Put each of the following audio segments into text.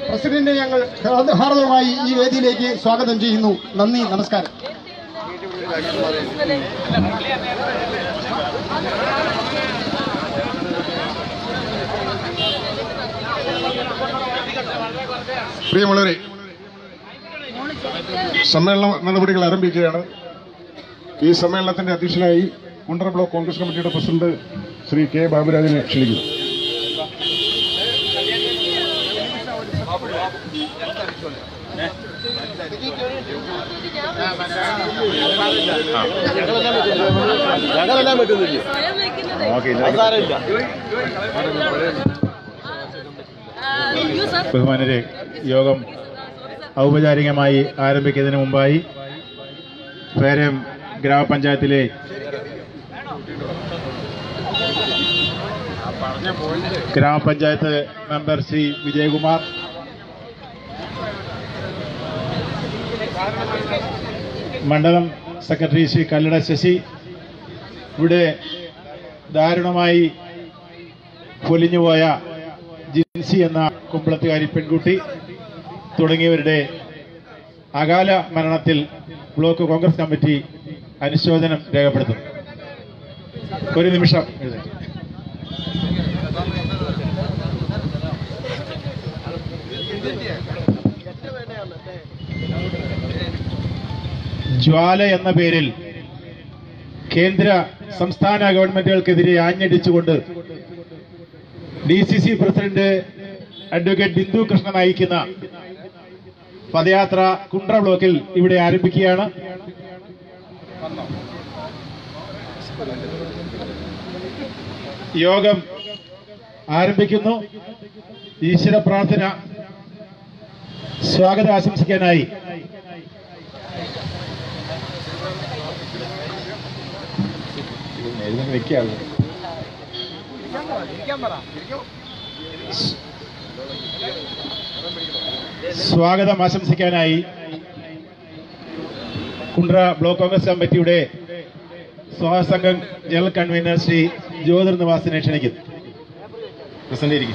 പ്രസിഡന്റിനെ ഞങ്ങൾ ഹാർദവമായി ഈ വേദിയിലേക്ക് സ്വാഗതം ചെയ്യുന്നു നന്ദി നമസ്കാരം പ്രിയമുള്ളവരെ സമ്മേളന നടപടികൾ ആരംഭിക്കുകയാണ് ഈ സമ്മേളനത്തിന്റെ അധ്യക്ഷനായി കുണ്ടറ ബ്ലോക്ക് കോൺഗ്രസ് കമ്മിറ്റിയുടെ പ്രസിഡന്റ് ശ്രീ കെ ബാബുരാജിനെ ക്ഷണിക്കുന്നു സ്വയം വെക്കുന്നത് യു സർ ബഹുമാനരെ യോഗം ഔപചാരികമായി ആരംഭിക്കുന്നതിന് മുമ്പായി പേരം ഗ്രാമപഞ്ചായത്തിലെ ഗ്രാമപഞ്ചായത്ത് മെമ്പർ ശ്രീ വിജയകുമാർ മണ്ഡലം സെക്രട്ടറി ശ്രീ കല്ലട ശശി ഇവിടെ ദാരുണമായി പൊലിഞ്ഞുപോയ ജിൻസി എന്ന കുമ്പളത്തുകാരി പെൺകുട്ടി തുടങ്ങിയവരുടെ അകാല മരണത്തിൽ ബ്ലോക്ക് കോൺഗ്രസ് കമ്മിറ്റി അനുശോചനം രേഖപ്പെടുത്തുന്നു ഒരു നിമിഷം എഴുന്നേറ്റ്. ജ്വാല എന്ന പേരിൽ കേന്ദ്ര സംസ്ഥാന ഗവൺമെന്റുകൾക്കെതിരെ ആഞ്ഞടിച്ചുകൊണ്ട് D C C president advocate Bindu Krishnan നയിക്കുന്ന പദയാത്ര കുണ്ട്ര ബ്ലോക്കിൽ ഇവിടെ ആരംഭിക്കുകയാണ് യോഗം ആരംഭിക്കുന്നു ഈശ്വര പ്രാർത്ഥന സ്വാഗത ആശംസിക്കാനായി സ്വാഗതം ആശംസിക്കാനായി കുണ്ട്ര ബ്ലോക്ക് കോൺഗ്രസ് കമ്മിറ്റിയുടെ സ്വാഗത സംഘം ജനറൽ കൺവീനർ ശ്രീ ജ്യോതിർ നിവാസിനെ ക്ഷണിക്കുന്നു പ്രസന്റിരിക്കും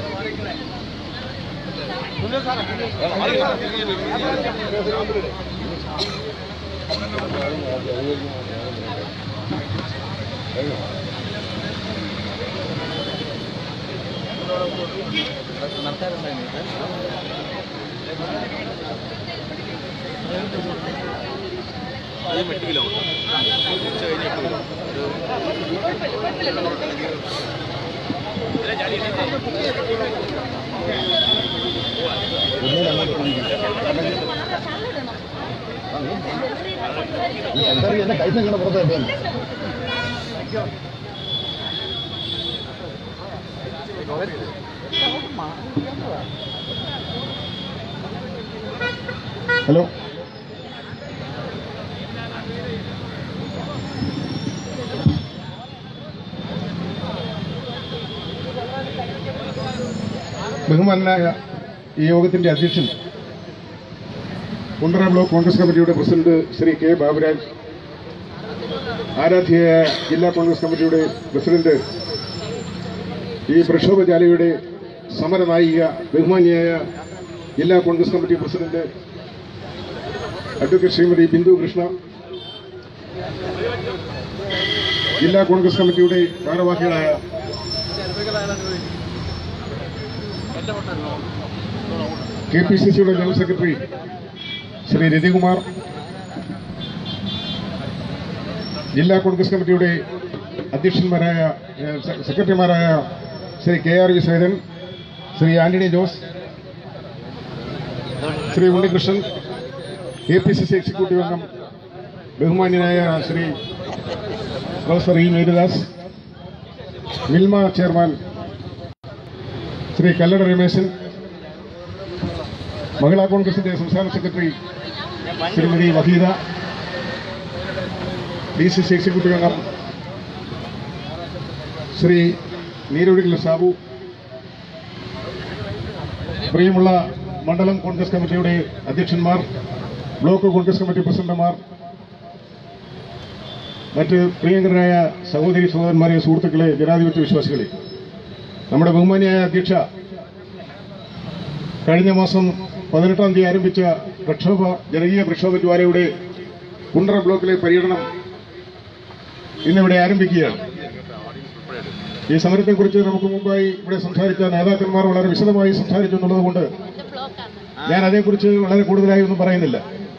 ഹലോ ബഹുമാനായ ഈ യോഗത്തിന്റെ അധ്യക്ഷൻ കുണ്ടറ ബ്ലോക്ക് കോൺഗ്രസ് കമ്മിറ്റിയുടെ പ്രസിഡന്റ് ശ്രീ കെ ബാബുരാജ് ആരാധ്യയായ ജില്ലാ കോൺഗ്രസ് കമ്മിറ്റിയുടെ പ്രസിഡന്റ് ഈ പ്രക്ഷോഭജാലയുടെ സമരനായിക ബഹുമാന്യായ ജില്ലാ Congress committee president advocate Shrimati Bindu Krishna ജില്ലാ കോൺഗ്രസ് കമ്മിറ്റിയുടെ ഭാരവാഹികളായ കെ പി സി സിയുടെ ജനറൽ സെക്രട്ടറി ശ്രീ രതികുമാർ ജില്ലാ കോൺഗ്രസ് കമ്മിറ്റിയുടെ അധ്യക്ഷന്മാരായ ഏഹ്, സെ- സെക്രട്ടറിമാരായ ശ്രീ കെ ആർ വിശ്വേതൻ Shri Antony Jose Shri Unnikrishnan K P C C executive അംഗം ബഹുമാന്യനായ Shri professor E Merydas Milma chairman Shri Kallada Rameshan മഹിളാ കോൺഗ്രസിന്റെ സംസ്ഥാന secretary Shrimati Waheeda D C C executive അംഗം ശ്രീ നീരൊഴുകിൽ സാബു പ്രിയമുള്ള മണ്ഡലം കോൺഗ്രസ് കമ്മിറ്റിയുടെ അധ്യക്ഷന്മാർ ബ്ലോക്ക് കോൺഗ്രസ് കമ്മിറ്റി പ്രസിഡന്റുമാർ മറ്റ് പ്രിയങ്കരായ സഹോദരി സഹോദരന്മാരെ സുഹൃത്തുക്കളെ ജനാധിപത്യ വിശ്വാസികളെ നമ്മുടെ ബഹുമാനിയായ അധ്യക്ഷ കഴിഞ്ഞ മാസം പതിനെട്ടാം തീയതി ആരംഭിച്ച പ്രക്ഷോഭ ജനകീയ പ്രക്ഷോഭ ജ്വാലയുടെ കുണ്ടറ ബ്ലോക്കിലെ പര്യടനം ഇന്നിവിടെ ആരംഭിക്കുകയാണ് ഈ സമരത്തെക്കുറിച്ച് നമുക്ക് മുമ്പായി ഇവിടെ സംസാരിച്ച നേതാക്കന്മാർ വളരെ വിശദമായി സംസാരിച്ചു എന്നുള്ളത് കൊണ്ട് ഞാൻ അതേക്കുറിച്ച് വളരെ കൂടുതലായി ഒന്നും പറയുന്നില്ല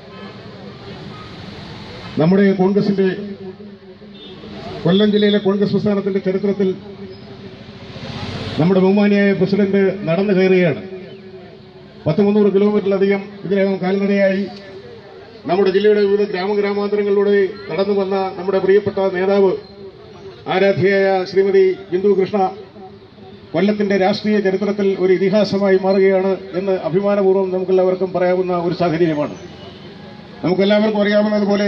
നമ്മുടെ കോൺഗ്രസിന്റെ കൊല്ലം ജില്ലയിലെ കോൺഗ്രസ് പ്രസ്ഥാനത്തിന്റെ ചരിത്രത്തിൽ നമ്മുടെ ബഹുമാനിയായ പ്രസിഡന്റ് നടന്നു കയറുകയാണ് പത്ത് മുന്നൂറ് കിലോമീറ്ററിലധികം ഇതിനകം കാൽനടയായി നമ്മുടെ ജില്ലയുടെ വിവിധ ഗ്രാമഗ്രാമാന്തരങ്ങളിലൂടെ കടന്നു വന്ന നമ്മുടെ പ്രിയപ്പെട്ട നേതാവ് ആരാധ്യയായ ശ്രീമതി ബിന്ദു കൃഷ്ണ കൊല്ലത്തിന്റെ രാഷ്ട്രീയ ചരിത്രത്തിൽ ഒരു ഇതിഹാസമായി മാറുകയാണ് എന്ന് അഭിമാനപൂർവ്വം നമുക്കെല്ലാവർക്കും പറയാവുന്ന ഒരു സാഹചര്യമാണ് നമുക്കെല്ലാവർക്കും അറിയാവുന്നതുപോലെ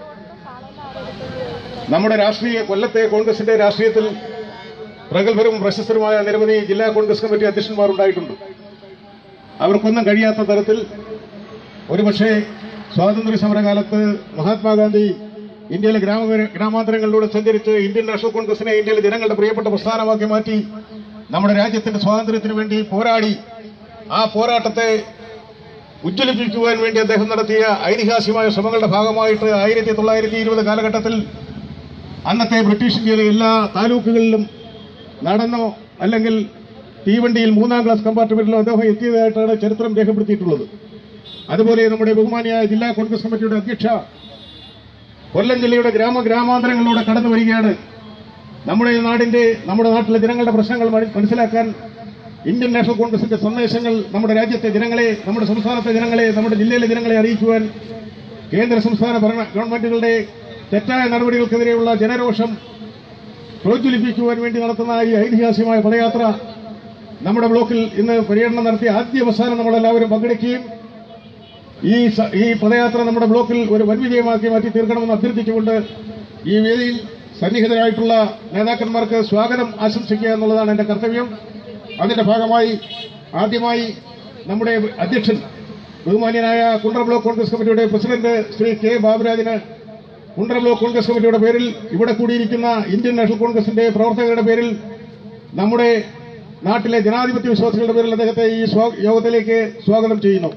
നമ്മുടെ രാഷ്ട്രീയ കൊല്ലത്തെ കോൺഗ്രസിന്റെ രാഷ്ട്രീയത്തിൽ പ്രഗത്ഭരും പ്രശസ്തരുമായ നിരവധി ജില്ലാ കോൺഗ്രസ് കമ്മിറ്റി അധ്യക്ഷന്മാർ ഉണ്ടായിട്ടുണ്ട് അവർക്കൊന്നും കഴിയാത്ത തരത്തിൽ ഒരുപക്ഷെ സ്വാതന്ത്ര്യ സമരകാലത്ത് മഹാത്മാഗാന്ധി ഇന്ത്യയിലെ ഗ്രാമ ഗ്രാമാന്തരങ്ങളിലൂടെ സഞ്ചരിച്ച് ഇന്ത്യൻ നാഷണൽ കോൺഗ്രസിനെ ഇന്ത്യയിലെ ജനങ്ങളുടെ പ്രിയപ്പെട്ട പ്രസ്ഥാനമാക്കി മാറ്റി നമ്മുടെ രാജ്യത്തിന്റെ സ്വാതന്ത്ര്യത്തിന് വേണ്ടി പോരാടി ആ പോരാട്ടത്തെ ഉജ്ജ്വലിപ്പിക്കുവാൻ വേണ്ടി അദ്ദേഹം നടത്തിയ ഐതിഹാസികമായ ശ്രമങ്ങളുടെ ഭാഗമായിട്ട് ആയിരത്തി തൊള്ളായിരത്തി ഇരുപത് കാലഘട്ടത്തിൽ അന്നത്തെ ബ്രിട്ടീഷ് ഇന്ത്യയിലെ എല്ലാ താലൂക്കുകളിലും നടന്നോ അല്ലെങ്കിൽ തീവണ്ടിയിൽ മൂന്നാം ക്ലാസ് കമ്പാർട്ട്മെന്റിലോ അദ്ദേഹം എത്തിയതായിട്ടാണ് ചരിത്രം രേഖപ്പെടുത്തിയിട്ടുള്ളത് അതുപോലെ നമ്മുടെ ബഹുമാനിയായ ജില്ലാ കോൺഗ്രസ് കമ്മിറ്റിയുടെ അധ്യക്ഷ കൊല്ലം ജില്ലയുടെ ഗ്രാമ ഗ്രാമാന്തരങ്ങളിലൂടെ കടന്നു വരികയാണ് നമ്മുടെ ഈ നാടിന്റെ നമ്മുടെ നാട്ടിലെ ജനങ്ങളുടെ പ്രശ്നങ്ങൾ മന- മനസ്സിലാക്കാൻ ഇന്ത്യൻ നാഷണൽ കോൺഗ്രസിന്റെ സന്ദേശങ്ങൾ നമ്മുടെ രാജ്യത്തെ ജനങ്ങളെ നമ്മുടെ സംസ്ഥാനത്തെ ജനങ്ങളെ നമ്മുടെ ജില്ലയിലെ ജനങ്ങളെ അറിയിക്കുവാൻ കേന്ദ്ര സംസ്ഥാന ഭരണ ഗവൺമെന്റുകളുടെ തെറ്റായ നടപടികൾക്കെതിരെയുള്ള ജനരോഷം പ്രോജ്വലിപ്പിക്കുവാൻ വേണ്ടി നടത്തുന്ന ഈ ഐതിഹാസികമായ പദയാത്ര നമ്മുടെ ബ്ലോക്കിൽ ഇന്ന് പര്യടനം നടത്തി ആദ്യ അവസാനം നമ്മളെല്ലാവരും പങ്കെടുക്കുകയും ഈ സ- ഈ പദയാത്ര നമ്മുടെ ബ്ലോക്കിൽ ഒരു വൻ വിജയമാക്കി മാറ്റി തീർക്കണമെന്ന് അഭ്യർത്ഥിച്ചുകൊണ്ട് ഈ വേദിയിൽ സന്നിഹിതരായിട്ടുള്ള നേതാക്കന്മാർക്ക് സ്വാഗതം ആശംസിക്കുക എന്നുള്ളതാണ് എന്റെ കർത്തവ്യം അതിന്റെ ഭാഗമായി ആദ്യമായി നമ്മുടെ അധ്യക്ഷൻ ബഹുമാന്യനായ കുണ്ടറ ബ്ലോക്ക് കോൺഗ്രസ് കമ്മിറ്റിയുടെ പ്രസിഡന്റ് ശ്രീ കെ ബാബുരാജിന് കുണ്ടറ ബ്ലോക്ക് കോൺഗ്രസ് കമ്മിറ്റിയുടെ പേരിൽ ഇവിടെ കൂടിയിരിക്കുന്ന ഇന്ത്യൻ നാഷണൽ കോൺഗ്രസിന്റെ പ്രവർത്തകരുടെ പേരിൽ നമ്മുടെ നാട്ടിലെ ജനാധിപത്യ വിശ്വാസികളുടെ പേരിൽ അദ്ദേഹത്തെ ഈ സ്വാ- യോഗത്തിലേക്ക് സ്വാഗതം ചെയ്യുന്നു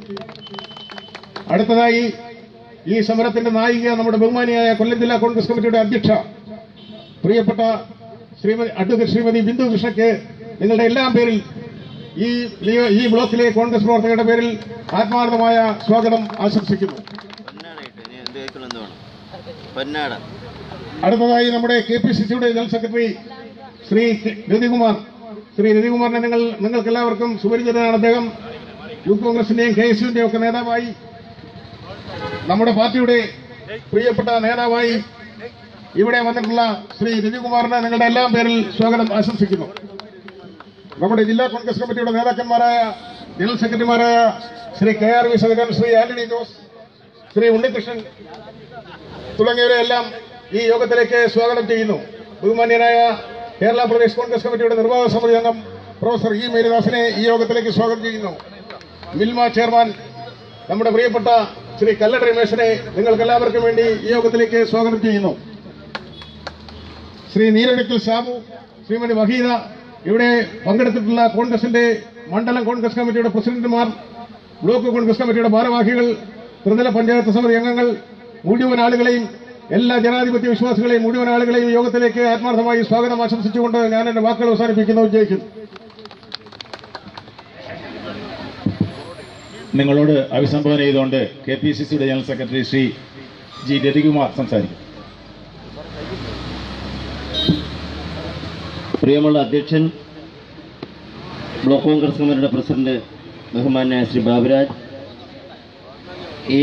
അടുത്തതായി ഈ സമരത്തിന്റെ നായിക നമ്മുടെ ബഹുമാനിയായ കൊല്ലം ജില്ലാ കോൺഗ്രസ് കമ്മിറ്റിയുടെ അധ്യക്ഷ പ്രിയപ്പെട്ട ശ്രീമതി അഡ്വക്കേറ്റ് ശ്രീമതി ബിന്ദു കൃഷ്ണയ്ക്ക് നിങ്ങളുടെ എല്ലാം പേരിൽ ഈ നിയോ- ഈ ബ്ലോക്കിലെ കോൺഗ്രസ് പ്രവർത്തകരുടെ പേരിൽ ആത്മാർത്ഥമായ സ്വാഗതം ആശംസിക്കുന്നു പൊന്നാട ഇട്ടു ഇനി എന്ത് കഴിക്കണം എന്ത് വേണം പൊന്നാട അടുത്തതായി നമ്മുടെ കെ പി സി സിയുടെ general secretary Shri K- Rathikumar Shri രതികുമാറിനെ നിങ്ങൾ നിങ്ങൾക്ക് എല്ലാവർക്കും സുപരിചിതനാണ് അദ്ദേഹം യൂത്ത് കോൺഗ്രസിന്റെയും കെ എസ് യുവിന്റെയും ഒക്കെ നേതാവായി നമ്മുടെ പാർട്ടിയുടെ പ്രിയപ്പെട്ട നേതാവായി ഇവിടെ വന്നിട്ടുള്ള ശ്രീ രതികുമാറിന് നിങ്ങളുടെ എല്ലാം പേരിൽ സ്വാഗതം ആശംസിക്കുന്നു നമ്മുടെ ജില്ലാ കോൺഗ്രസ് കമ്മിറ്റിയുടെ നേതാക്കന്മാരായ ജനറൽ സെക്രട്ടറിമാരായ Shri K R V Sahakaran Shri Antony Jose Shri Unnikrishnan തുടങ്ങിയവരെ എല്ലാം ഈ യോഗത്തിലേക്ക് സ്വാഗതം ചെയ്യുന്നു ബഹുമാന്യനായ കേരള പ്രദേശ് കോൺഗ്രസ് കമ്മിറ്റിയുടെ നിർവാഹക സമിതി അംഗം പ്രൊഫസർ ഇ മേരിദാസിനെ ഈ യോഗത്തിലേക്ക് സ്വാഗതം ചെയ്യുന്നു മിൽമ ചെയർമാൻ നമ്മുടെ പ്രിയപ്പെട്ട ശ്രീ കല്ലട രമേശനെ നിങ്ങൾക്ക് എല്ലാവർക്കും വേണ്ടി ഈ യോഗത്തിലേക്ക് സ്വാഗതം ചെയ്യുന്നു ശ്രീ നീരടിക്കൽ സാബു ശ്രീമതി വഹീദ ഇവിടെ പങ്കെടുത്തിട്ടുള്ള കോൺഗ്രസിന്റെ മണ്ഡലം കോൺഗ്രസ് കമ്മിറ്റിയുടെ പ്രസിഡന്റുമാർ ബ്ലോക്ക് കോൺഗ്രസ് കമ്മിറ്റിയുടെ ഭാരവാഹികൾ ത്രിതല പഞ്ചായത്ത് സമിതി അംഗങ്ങൾ മുഴുവൻ ആളുകളെയും എല്ലാ ജനാധിപത്യ വിശ്വാസികളെയും മുഴുവൻ ആളുകളെയും ഈ യോഗത്തിലേക്ക് ആത്മാർത്ഥമായി സ്വാഗതം ആശംസിച്ചുകൊണ്ട് ഞാൻ എന്റെ വാക്കുകൾ അവസാനിപ്പിക്കുന്നു വിജയിക്കുന്നു നിങ്ങളോട് അഭിസംബോധന ചെയ്തുകൊണ്ട് കെ പി സി സിയുടെ general secretary Shri G Rathikumar സംസാരിക്കും പ്രിയമുള്ള അധ്യക്ഷൻ ബ്ലോക്ക് കോൺഗ്രസ് കമ്മിറ്റിയുടെ പ്രസിഡന്റ് ബഹുമാന്യ ശ്രീ ബാബുരാജ് ഈ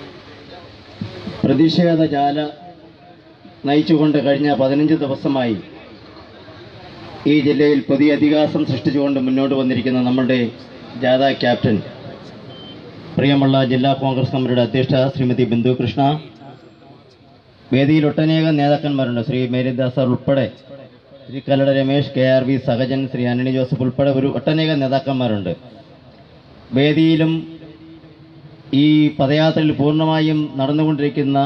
പ്രതിഷേധ ജാല നയിച്ചുകൊണ്ട് കഴിഞ്ഞ പതിനഞ്ച് ദിവസമായി ഈ ജില്ലയിൽ പുതിയ ഇതിഹാസം സൃഷ്ടിച്ചുകൊണ്ട് മുന്നോട്ട് വന്നിരിക്കുന്ന നമ്മളുടെ ജാഥ ക്യാപ്റ്റൻ പ്രിയമുള്ള ജില്ലാ കോൺഗ്രസ് കമ്മിറ്റിയുടെ അധ്യക്ഷ ശ്രീമതി ബിന്ദു കൃഷ്ണ വേദിയിൽ ഒട്ടനേകം നേതാക്കന്മാരുണ്ട് ശ്രീ മേരിദാസ് ഉൾപ്പെടെ Shri Kallada Ramesh K R V Sahajan Shri Antony Joseph ഉൾപ്പെടെ ഒരു ഒട്ടനേകം നേതാക്കന്മാരുണ്ട് വേദിയിലും ഈ പദയാത്രയിൽ പൂർണ്ണമായും നടന്നുകൊണ്ടിരിക്കുന്ന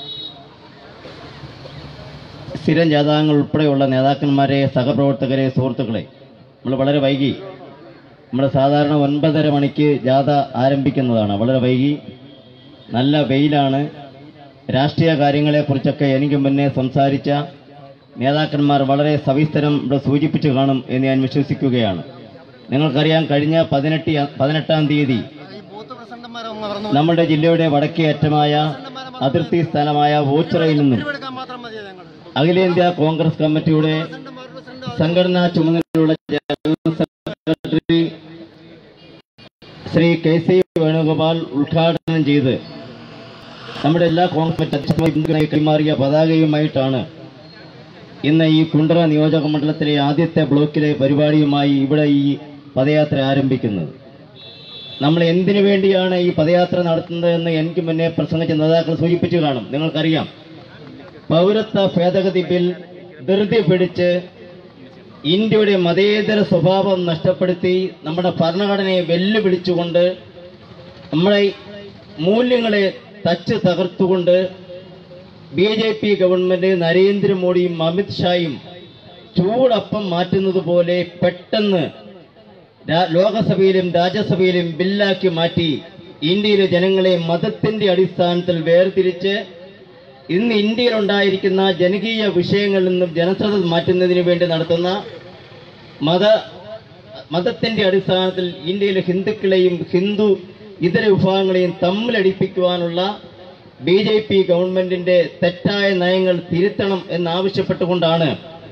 സ്ഥിരം ജാഥാംഗങ്ങൾ ഉൾപ്പെടെയുള്ള നേതാക്കന്മാരെ സഹപ്രവർത്തകരെ സുഹൃത്തുക്കളെ നമ്മൾ വളരെ വൈകി നമ്മുടെ സാധാരണ ഒൻപതര മണിക്ക് ജാഥ ആരംഭിക്കുന്നതാണ് വളരെ വൈകി നല്ല വെയിലാണ് രാഷ്ട്രീയ കാര്യങ്ങളെക്കുറിച്ചൊക്കെ എനിക്ക് മുന്നേ സംസാരിച്ച നേതാക്കന്മാർ വളരെ സവിസ്തരം ഇവിടെ സൂചിപ്പിച്ചു കാണും എന്ന് ഞാൻ വിശ്വസിക്കുകയാണ് നിങ്ങൾക്കറിയാം കഴിഞ്ഞ പതിനെട്ട് പതിനെട്ടാം തീയതി നമ്മുടെ ജില്ലയുടെ വടക്കേ അറ്റമായ അതിർത്തി സ്ഥലമായ ഓച്ചിറയിൽ നിന്നും അഖിലേന്ത്യാ കോൺഗ്രസ് കമ്മിറ്റിയുടെ സംഘടനാ ചുമതലയുള്ള general secretary Shri K C Venugopal ഉദ്ഘാടനം ചെയ്ത് നമ്മുടെ എല്ലാ കോൺഗ്രസ് അധ്യക്ഷന്മാരും കൈമാറിയ പതാകയുമായിട്ടാണ് ഇന്ന് ഈ കുണ്ടറ നിയോജക മണ്ഡലത്തിലെ ആദ്യത്തെ ബ്ലോക്കിലെ പരിപാടിയുമായി ഇവിടെ ഈ പദയാത്ര ആരംഭിക്കുന്നത് നമ്മൾ എന്തിനു വേണ്ടിയാണ് ഈ പദയാത്ര നടത്തുന്നതെന്ന് എനിക്ക് മുന്നേ പ്രസംഗിച്ച നേതാക്കൾ സൂചിപ്പിച്ചു കാണും നിങ്ങൾക്കറിയാം പൗരത്വ ഭേദഗതി ബിൽ ധൃതി പിടിച്ച് ഇന്ത്യയുടെ മതേതര സ്വഭാവം നഷ്ടപ്പെടുത്തി നമ്മുടെ ഭരണഘടനയെ വെല്ലുവിളിച്ചുകൊണ്ട് നമ്മുടെ മൂല്യങ്ങളെ തച്ച് തകർത്തുകൊണ്ട് ബി ജെ പി ഗവൺമെന്റ് നരേന്ദ്രമോദിയും അമിത്ഷായും ചൂടപ്പം മാറ്റുന്നത് പോലെ പെട്ടെന്ന് രാ- ലോകസഭയിലും രാജ്യസഭയിലും ബില്ലാക്കി മാറ്റി ഇന്ത്യയിലെ ജനങ്ങളെ മതത്തിന്റെ അടിസ്ഥാനത്തിൽ വേർതിരിച്ച് ഇന്ന് ഇന്ത്യയിൽ ഉണ്ടായിരിക്കുന്ന ജനകീയ വിഷയങ്ങളിൽ നിന്നും ജനശ്രദ്ധ മാറ്റുന്നതിന് വേണ്ടി നടത്തുന്ന മത മതത്തിന്റെ അടിസ്ഥാനത്തിൽ ഇന്ത്യയിലെ ഹിന്ദുക്കളെയും ഹിന്ദു ഇതര വിഭാഗങ്ങളെയും തമ്മിലടിപ്പിക്കുവാനുള്ള ബി ജെ പി ഗവൺമെന്റിന്റെ തെറ്റായ നയങ്ങൾ തിരുത്തണം എന്നാവശ്യപ്പെട്ടുകൊണ്ടാണ്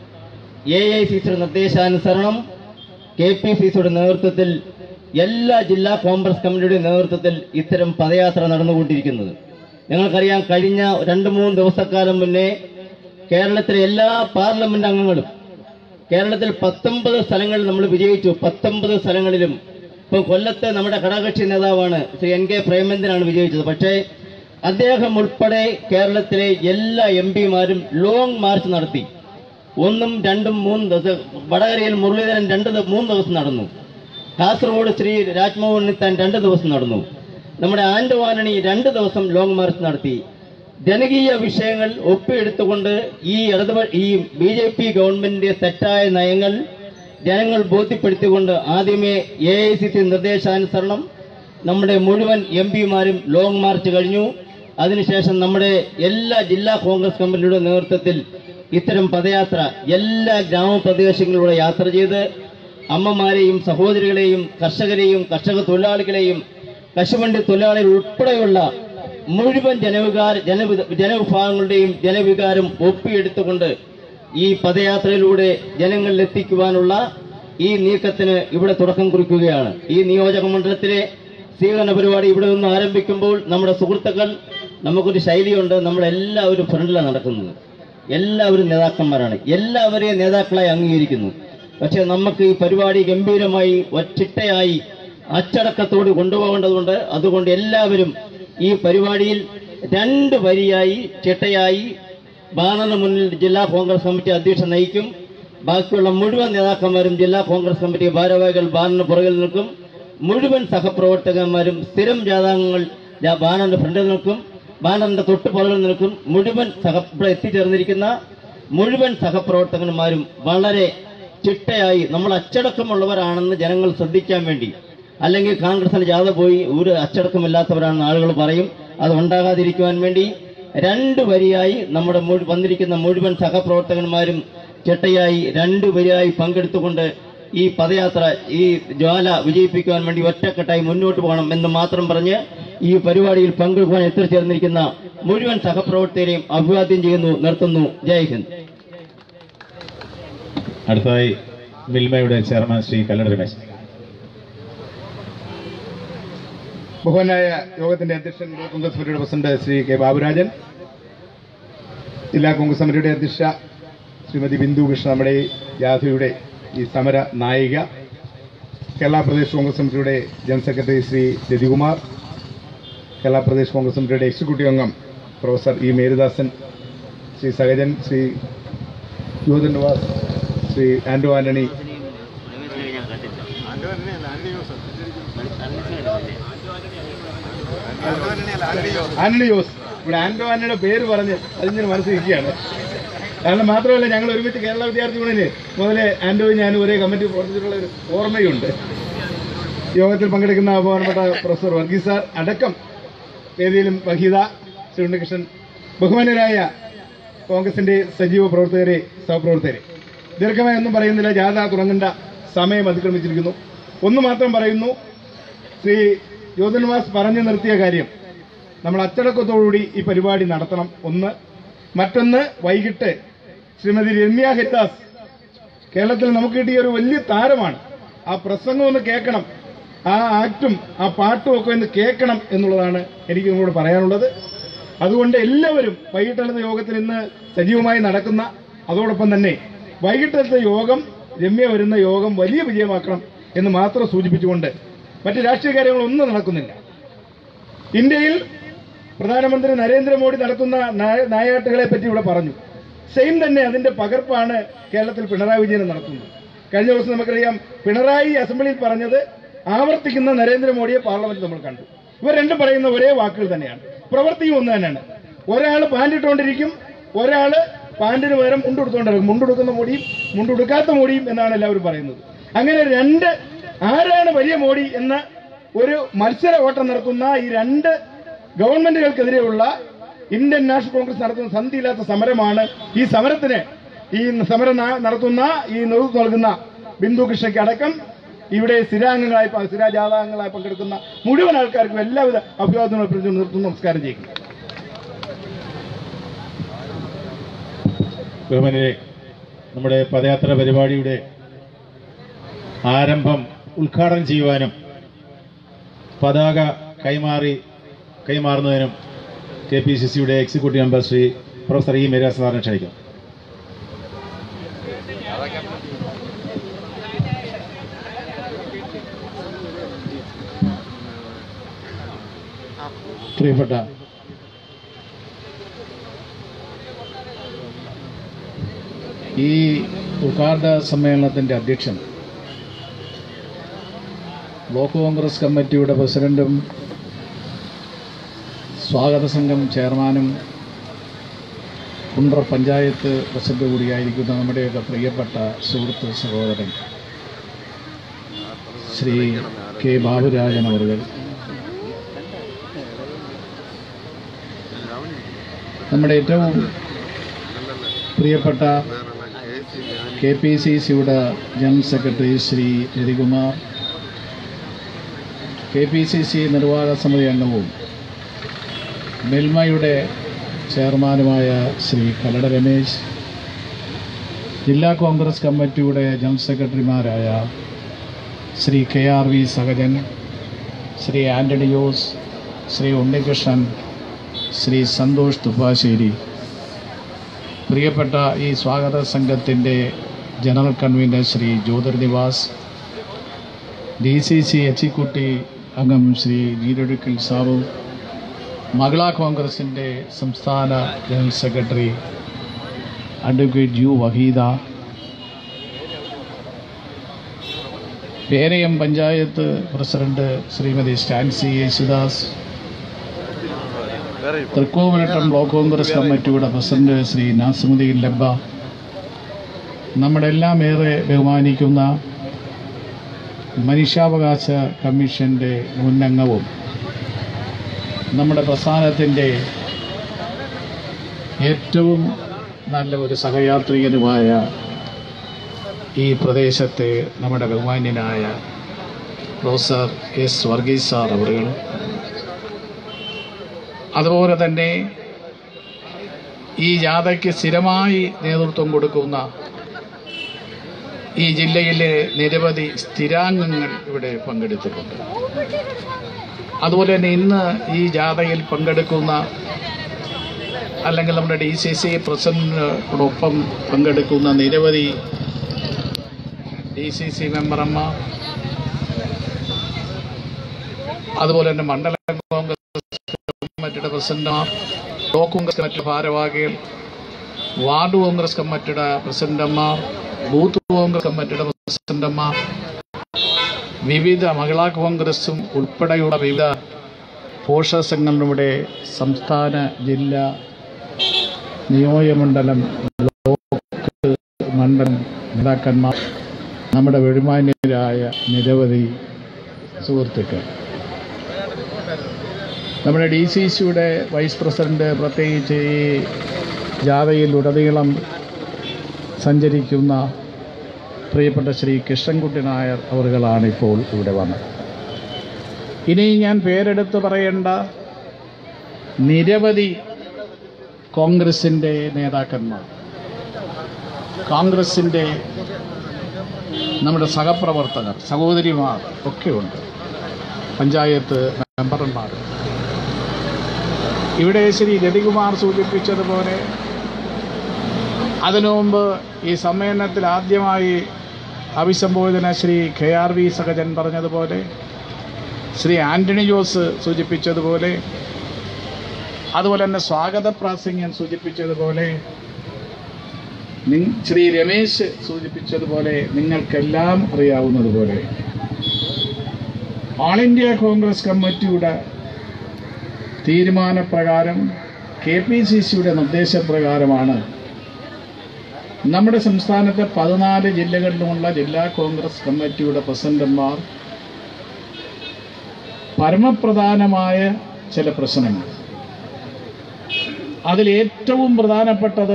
എ ഐ സി സിയുടെ നിർദ്ദേശാനുസരണം കെ പി സി സിയുടെ നേതൃത്വത്തിൽ എല്ലാ ജില്ലാ കോൺഗ്രസ് കമ്മിറ്റിയുടെ നേതൃത്വത്തിൽ ഇത്തരം പദയാത്ര നടന്നുകൊണ്ടിരിക്കുന്നത് ഞങ്ങൾക്കറിയാം കഴിഞ്ഞ രണ്ട് മൂന്ന് ദിവസക്കാലം മുന്നേ കേരളത്തിലെ എല്ലാ പാർലമെന്റ് അംഗങ്ങളും കേരളത്തിൽ പത്തൊമ്പത് സ്ഥലങ്ങളിൽ നമ്മൾ വിജയിച്ചു പത്തൊമ്പത് സ്ഥലങ്ങളിലും ഇപ്പൊ കൊല്ലത്ത് നമ്മുടെ ഘടകകക്ഷി നേതാവാണ് ശ്രീ എൻ കെ പ്രേമേന്ദ്രനാണ് വിജയിച്ചത് പക്ഷേ അദ്ദേഹം ഉൾപ്പെടെ കേരളത്തിലെ എല്ലാ എം പിമാരും ലോങ് മാർച്ച് നടത്തി ഒന്നും രണ്ടും മൂന്നും ദിവസം വടകരയിൽ മുരളീധരൻ രണ്ട് ദി- മൂന്ന് ദിവസം നടന്നു കാസർഗോഡ് ശ്രീ രാജ്മോഹൻ ഉണ്ണിത്താൻ രണ്ട് ദിവസം നടന്നു നമ്മുടെ ആൻഡവാനണി രണ്ട് ദിവസം ലോങ് മാർച്ച് നടത്തി ജനകീയ വിഷയങ്ങൾ ഒപ്പിയെടുത്തുകൊണ്ട് ഈ ഇടതുപ ഈ ബി ജെ പി ഗവൺമെന്റിന്റെ തെറ്റായ നയങ്ങൾ ജനങ്ങൾ ബോധ്യപ്പെടുത്തിക്കൊണ്ട് ആദ്യമേ എ ഐ സി സി നിർദ്ദേശാനുസരണം നമ്മുടെ മുഴുവൻ എം പിമാരും ലോങ് മാർച്ച് കഴിഞ്ഞു അതിനുശേഷം നമ്മുടെ എല്ലാ ജില്ലാ കോൺഗ്രസ് കമ്മിറ്റിയുടെ നേതൃത്വത്തിൽ ഇത്തരം പദയാത്ര എല്ലാ ഗ്രാമപ്രദേശങ്ങളിലൂടെ യാത്ര ചെയ്ത് അമ്മമാരെയും സഹോദരികളെയും കർഷകരെയും കർഷക തൊഴിലാളികളെയും കശുവണ്ടി തൊഴിലാളികൾ ഉൾപ്പെടെയുള്ള മുഴുവൻ ജനവികാര ജനവി ജനവിഭാഗങ്ങളുടെയും ജനവികാരം ഒപ്പിയെടുത്തുകൊണ്ട് ഈ പദയാത്രയിലൂടെ ജനങ്ങളിൽ എത്തിക്കുവാനുള്ള ഈ നീക്കത്തിന് ഇവിടെ തുടക്കം കുറിക്കുകയാണ് ഈ നിയോജക മണ്ഡലത്തിലെ സ്വീകരണ പരിപാടി ഇവിടെ നിന്ന് ആരംഭിക്കുമ്പോൾ നമ്മുടെ സുഹൃത്തുക്കൾ നമുക്കൊരു ശൈലിയുണ്ട് നമ്മളെല്ലാവരും ഫ്രണ്ടിലാണ് നടക്കുന്നത് എല്ലാവരും നേതാക്കന്മാരാണ് എല്ലാവരെയും നേതാക്കളായി അംഗീകരിക്കുന്നു പക്ഷെ നമുക്ക് ഈ പരിപാടി ഗംഭീരമായി ഒറ്റയായി അച്ചടക്കത്തോട് കൊണ്ടുപോകേണ്ടതുണ്ട് അതുകൊണ്ട് എല്ലാവരും ഈ പരിപാടിയിൽ രണ്ട് വരിയായി ചിട്ടയായി ബാനറിന് മുന്നിൽ ജില്ലാ കോൺഗ്രസ് കമ്മിറ്റി അധ്യക്ഷൻ നയിക്കും ബാക്കിയുള്ള മുഴുവൻ നേതാക്കന്മാരും ജില്ലാ കോൺഗ്രസ് കമ്മിറ്റി ഭാരവാഹികൾ ബാനറിന് പുറകിൽ നിൽക്കും മുഴുവൻ സഹപ്രവർത്തകന്മാരും സ്ഥിരം ജാഥാംഗങ്ങൾ ജാ- ബാനറിന്റെ ഫ്രണ്ടിൽ നിൽക്കും ബാനറിന്റെ തൊട്ട് പുറകിൽ നിൽക്കും മുഴുവൻ സഹ ഇവിടെ എത്തിച്ചേർന്നിരിക്കുന്ന മുഴുവൻ സഹപ്രവർത്തകന്മാരും വളരെ ചിട്ടയായി നമ്മൾ അച്ചടക്കമുള്ളവരാണെന്ന് ജനങ്ങൾ ശ്രദ്ധിക്കാൻ വേണ്ടി അല്ലെങ്കിൽ കോൺഗ്രസിന് ജാഥ പോയി ഒരു അച്ചടക്കമില്ലാത്തവരാണെന്ന് ആളുകൾ പറയും അത് ഉണ്ടാകാതിരിക്കുവാൻ വേണ്ടി രണ്ട് വരിയായി നമ്മുടെ മുഴു- വന്നിരിക്കുന്ന മുഴുവൻ സഹപ്രവർത്തകന്മാരും ചിട്ടയായി രണ്ട് വരിയായി പങ്കെടുത്തുകൊണ്ട് ഈ പദയാത്ര ഈ ജ്വാല വിജയിപ്പിക്കുവാൻ വേണ്ടി ഒറ്റക്കെട്ടായി മുന്നോട്ട് പോകണം എന്ന് മാത്രം പറഞ്ഞ് ഈ പരിപാടിയിൽ പങ്കെടുക്കുവാൻ എത്തിച്ചേർന്നിരിക്കുന്ന മുഴുവൻ സഹപ്രവർത്തകരെയും അഭിവാദ്യം ചെയ്യുന്നു നിർത്തുന്നു ജയ് ഹിന്ദ് അടുത്തതായി മിൽമയുടെ ചെയർമാൻ ശ്രീ കല്ലട രമേശ് ബഹുമാനായ യോഗത്തിന്റെ അധ്യക്ഷൻ ബ്ലോക്ക് കോൺഗ്രസ് കമ്മിറ്റിയുടെ പ്രസിഡന്റ് ശ്രീ കെ ബാബുരാജൻ ജില്ലാ കോൺഗ്രസ് കമ്മിറ്റിയുടെ അധ്യക്ഷ ശ്രീമതി ബിന്ദു കൃഷ്ണ നമ്മുടെ ഈ ജാഥയുടെ ഈ സമര നായിക കേരള പ്രദേശ് കോൺഗ്രസ് കമ്മിറ്റിയുടെ general secretary Shri Rathikumar Kerala Pradesh Congress കമ്മിറ്റിയുടെ എക്സിക്യൂട്ടീവ് അംഗം പ്രൊഫസർ ഇ മേരുദാസൻ ശ്രീ സഹജൻ ശ്രീ ജ്യോതിൻ നിവാസ് ശ്രീ ആൻഡോ ആന്റണി ആന്റണി ജോസ് ഇവിടെ ആന്റോ ആന്റണിയുടെ പേര് പറഞ്ഞ് അതിങ്ങനെ മനസ്സിലിരിക്കുകയാണ് കാരണം മാത്രമല്ല ഞങ്ങൾ ഒരുമിച്ച് കേരള വിദ്യാർത്ഥി യൂണിയന് മുതലേ ആന്റോയും ഞാനും ഒരേ കമ്മിറ്റി പ്രവർത്തിച്ചിട്ടുള്ള ഒരു ഓർമ്മയുണ്ട് യോഗത്തിൽ പങ്കെടുക്കുന്ന ബഹുമാനപ്പെട്ട പ്രൊഫസർ വർഗീസ് സാർ അടക്കം വേദിയിലും വഹീദ ശ്രീ ഉണ്ണികൃഷ്ണൻ ബഹുമാനരായ കോൺഗ്രസിന്റെ സജീവ പ്രവർത്തകരെ സഹപ്രവർത്തകരെ ദീർഘമായി ഒന്നും പറയുന്നില്ല ജാഥ തുടങ്ങേണ്ട സമയം അതിക്രമിച്ചിരിക്കുന്നു ഒന്ന് മാത്രം പറയുന്നു ശ്രീ ജ്യോതിർനിവാസ് പറഞ്ഞു നിർത്തിയ കാര്യം നമ്മൾ അച്ചടക്കത്തോടുകൂടി ഈ പരിപാടി നടത്തണം ഒന്ന് മറ്റൊന്ന് വൈകിട്ട് ശ്രീമതി രമ്യ ഹരിദാസ് കേരളത്തിൽ നമുക്ക് കിട്ടിയ ഒരു വലിയ താരമാണ് ആ പ്രസംഗം ഒന്ന് കേൾക്കണം ആ ആക്റ്റും ആ പാട്ടും ഒക്കെ ഒന്ന് കേൾക്കണം എന്നുള്ളതാണ് എനിക്ക് നിങ്ങളോട് പറയാനുള്ളത് അതുകൊണ്ട് എല്ലാവരും വൈകിട്ടത്തെ യോഗത്തിൽ ഇന്ന് സജീവമായി നടക്കുന്ന അതോടൊപ്പം തന്നെ വൈകിട്ടത്തെ യോഗം രമ്യ വരുന്ന യോഗം വലിയ വിജയമാക്കണം എന്ന് മാത്രം സൂചിപ്പിച്ചുകൊണ്ട് മറ്റ് രാഷ്ട്രീയ കാര്യങ്ങളൊന്നും നടക്കുന്നില്ല ഇന്ത്യയിൽ പ്രധാനമന്ത്രി നരേന്ദ്രമോദി നടത്തുന്ന നായ- നായാട്ടുകളെ പറ്റി ഇവിടെ പറഞ്ഞു സെയിം തന്നെ അതിന്റെ പകർപ്പാണ് കേരളത്തിൽ പിണറായി വിജയൻ നടത്തുന്നത് കഴിഞ്ഞ ദിവസം നമുക്കറിയാം പിണറായി അസംബ്ലിയിൽ പറഞ്ഞത് ആവർത്തിക്കുന്ന നരേന്ദ്രമോദിയെ പാർലമെന്റിൽ നമ്മൾ കണ്ടു ഇവർ രണ്ടും പറയുന്ന ഒരേ വാക്കുകൾ തന്നെയാണ് പ്രവൃത്തിയും ഒന്ന് തന്നെയാണ് ഒരാൾ പാൻറിട്ടുകൊണ്ടിരിക്കും ഒരാൾ പാൻറിന് പകരം മുണ്ടെടുത്തുകൊണ്ടിരിക്കും മുണ്ടെടുക്കുന്ന മോടിയും മുണ്ടെടുക്കാത്ത മോടിയും എന്നാണ് എല്ലാവരും പറയുന്നത് അങ്ങനെ രണ്ട് ആരാണ് വലിയ മോഡി എന്ന ഒരു മത്സര ഓട്ടം നടത്തുന്ന ഈ രണ്ട് ഗവൺമെന്റുകൾക്കെതിരെയുള്ള ഇന്ത്യൻ നാഷണൽ കോൺഗ്രസ് നടത്തുന്ന സന്ധിയില്ലാത്ത സമരമാണ് ഈ സമരത്തിന് ഈ സമരം ന- നടത്തുന്ന ഈ നേതൃത്വം നൽകുന്ന ബിന്ദു കൃഷ്ണയ്ക്ക് അടക്കം ഇവിടെ സ്ഥിരാംഗങ്ങളായി പ- സ്ഥിരജാതാംഗങ്ങളായി പങ്കെടുക്കുന്ന മുഴുവൻ ആൾക്കാർക്കും എല്ലാവിധ അഭിവാദനങ്ങൾ പ്രതി നിർത്തുന്നു നമസ്കാരം ചെയ്യുന്നു ബഹുമാനരെ നമ്മുടെ പദയാത്ര പരിപാടിയുടെ ആരംഭം ഉദ്ഘാടനം ചെയ്യുവാനും പതാക കൈമാറി കൈമാറുന്നതിനും കെ പി സി സിയുടെ executive member Shri professor E Mera സാറിനെ ക്ഷണിക്കും പ്രിയപ്പെട്ട ഈ ഉദ്ഘാടന സമ്മേളനത്തിന്റെ അധ്യക്ഷൻ ബ്ലോക്ക് കോൺഗ്രസ് കമ്മിറ്റിയുടെ പ്രസിഡന്റും സ്വാഗത സംഘം ചെയർമാനും കുണ്ട്ര പഞ്ചായത്ത് പ്രസിഡന്റ് കൂടിയായിരിക്കുന്ന നമ്മുടെയൊക്കെ പ്രിയപ്പെട്ട സുഹൃത്ത് സഹോദരൻ ശ്രീ കെ ബാബുരാജൻ അവറുകൾ നമ്മുടെ ഏറ്റവും പ്രിയപ്പെട്ട കെ പി സി സിയുടെ general secretary Shri Ravikumar K P C C നിർവാഹക സമിതി അംഗവും മെൽമയുടെ ചെയർമാനുമായ ശ്രീ കല്ലട രമേശ് ജില്ലാ കോൺഗ്രസ് കമ്മിറ്റിയുടെ ജനറൽ സെക്രട്ടറിമാരായ Shri K R V Sahajan Shri Antony Jose Shri Unnikrishnan Shri Santhosh Thuppassery പ്രിയപ്പെട്ട ഈ സ്വാഗത സംഘത്തിൻ്റെ general convener Shri Jyothirnivas D C C executive അംഗം ശ്രീ നീരൊഴുക്കൽ സാബു മഹിളാ കോൺഗ്രസിൻ്റെ സംസ്ഥാന general secretary advocate U Waheeda Perayam panchayat president Shrimati Stancy Yesudas Thrikkovilvattom block Congress കമ്മിറ്റിയുടെ പ്രസിഡന്റ് ശ്രീ നാസിമുദ്ദീൻ ലബ്ബ നമ്മുടെ എല്ലാം ഏറെ ബഹുമാനിക്കുന്ന മനുഷ്യാവകാശ കമ്മീഷന്റെ മുന്നംഗവും നമ്മുടെ പ്രസ്ഥാനത്തിൻ്റെ ഏറ്റവും നല്ല ഒരു സഹയാത്രികനുമായ ഈ പ്രദേശത്തെ നമ്മുടെ ബഹുമാന്യനായ പ്രൊഫസർ എസ് വർഗീസ് സാർ അവറുകൾ അതുപോലെ തന്നെ ഈ ജാഥയ്ക്ക് സ്ഥിരമായി നേതൃത്വം കൊടുക്കുന്ന ഈ ജില്ലയിലെ നിരവധി സ്ഥിരാംഗങ്ങൾ ഇവിടെ പങ്കെടുത്തിട്ടുണ്ട് അതുപോലെ തന്നെ ഇന്ന് ഈ ജാഥയിൽ പങ്കെടുക്കുന്ന അല്ലെങ്കിൽ നമ്മുടെ ഡി സി സി പ്രസിഡന്റിനോടൊപ്പം പങ്കെടുക്കുന്ന നിരവധി ഡി സി സി മെമ്പർമാർ അതുപോലെ തന്നെ മണ്ഡലം കോൺഗ്രസ് കമ്മിറ്റിയുടെ പ്രസിഡന്റുമാർ ബ്ലോക്ക് കോൺഗ്രസ് കമ്മിറ്റി ഭാരവാഹികൾ വാർഡ് കോൺഗ്രസ് കമ്മിറ്റിയുടെ പ്രസിഡന്റന്മാർ ബൂത്ത് കോൺഗ്രസ് കമ്മിറ്റിയുടെ പ്രസിഡന്റന്മാർ വിവിധ മഹിളാ കോൺഗ്രസും ഉൾപ്പെടെയുള്ള വിവിധ പോഷക സംഘങ്ങളുടെ സംസ്ഥാന ജില്ലാ നിയോജകമണ്ഡലം ബ്ലോക്ക് മണ്ഡലം നേതാക്കന്മാർ നമ്മുടെ ബഹുമാന്യരായ നിരവധി സുഹൃത്തുക്കൾ നമ്മുടെ ഡി സി സിയുടെ വൈസ് പ്രസിഡന്റ് പ്രത്യേകിച്ച് ഈ ജാഥയിൽ ഉടനീളം സഞ്ചരിക്കുന്ന പ്രിയപ്പെട്ട ശ്രീ കൃഷ്ണൻകുട്ടി നായർ അവറുകളാണ് ഇപ്പോൾ ഇവിടെ വന്നത് ഇനി ഞാൻ പേരെടുത്ത് പറയേണ്ട നിരവധി കോൺഗ്രസിൻ്റെ നേതാക്കന്മാർ കോൺഗ്രസിൻ്റെ നമ്മുടെ സഹപ്രവർത്തകർ സഹോദരിമാർ ഒക്കെ ഉണ്ട് പഞ്ചായത്ത് മെമ്പർമാർ ഇവിടെ ശ്രീ രതികുമാർ സൂചിപ്പിച്ചതുപോലെ അതിനു മുമ്പ് ഈ സമ്മേളനത്തിൽ ആദ്യമായി അഭിസംബോധന Shri K R V Sahajan പറഞ്ഞതുപോലെ ശ്രീ ആന്റണി ജോസ് സൂചിപ്പിച്ചതുപോലെ അതുപോലെ തന്നെ സ്വാഗത പ്രാസംഗ്യൻ സൂചിപ്പിച്ചതുപോലെ നി- ശ്രീ രമേശ് സൂചിപ്പിച്ചതുപോലെ നിങ്ങൾക്കെല്ലാം അറിയാവുന്നതുപോലെ ഓൾ ഇന്ത്യ കോൺഗ്രസ് കമ്മിറ്റിയുടെ തീരുമാനപ്രകാരം കെ പി സി സിയുടെ നിർദ്ദേശപ്രകാരമാണ് നമ്മുടെ സംസ്ഥാനത്തെ പതിനാല് ജില്ലകളിലുമുള്ള ജില്ലാ കോൺഗ്രസ് കമ്മിറ്റിയുടെ പ്രസിഡന്റുമാർ പരമപ്രധാനമായ ചില പ്രശ്നങ്ങൾ അതിൽ ഏറ്റവും പ്രധാനപ്പെട്ടത്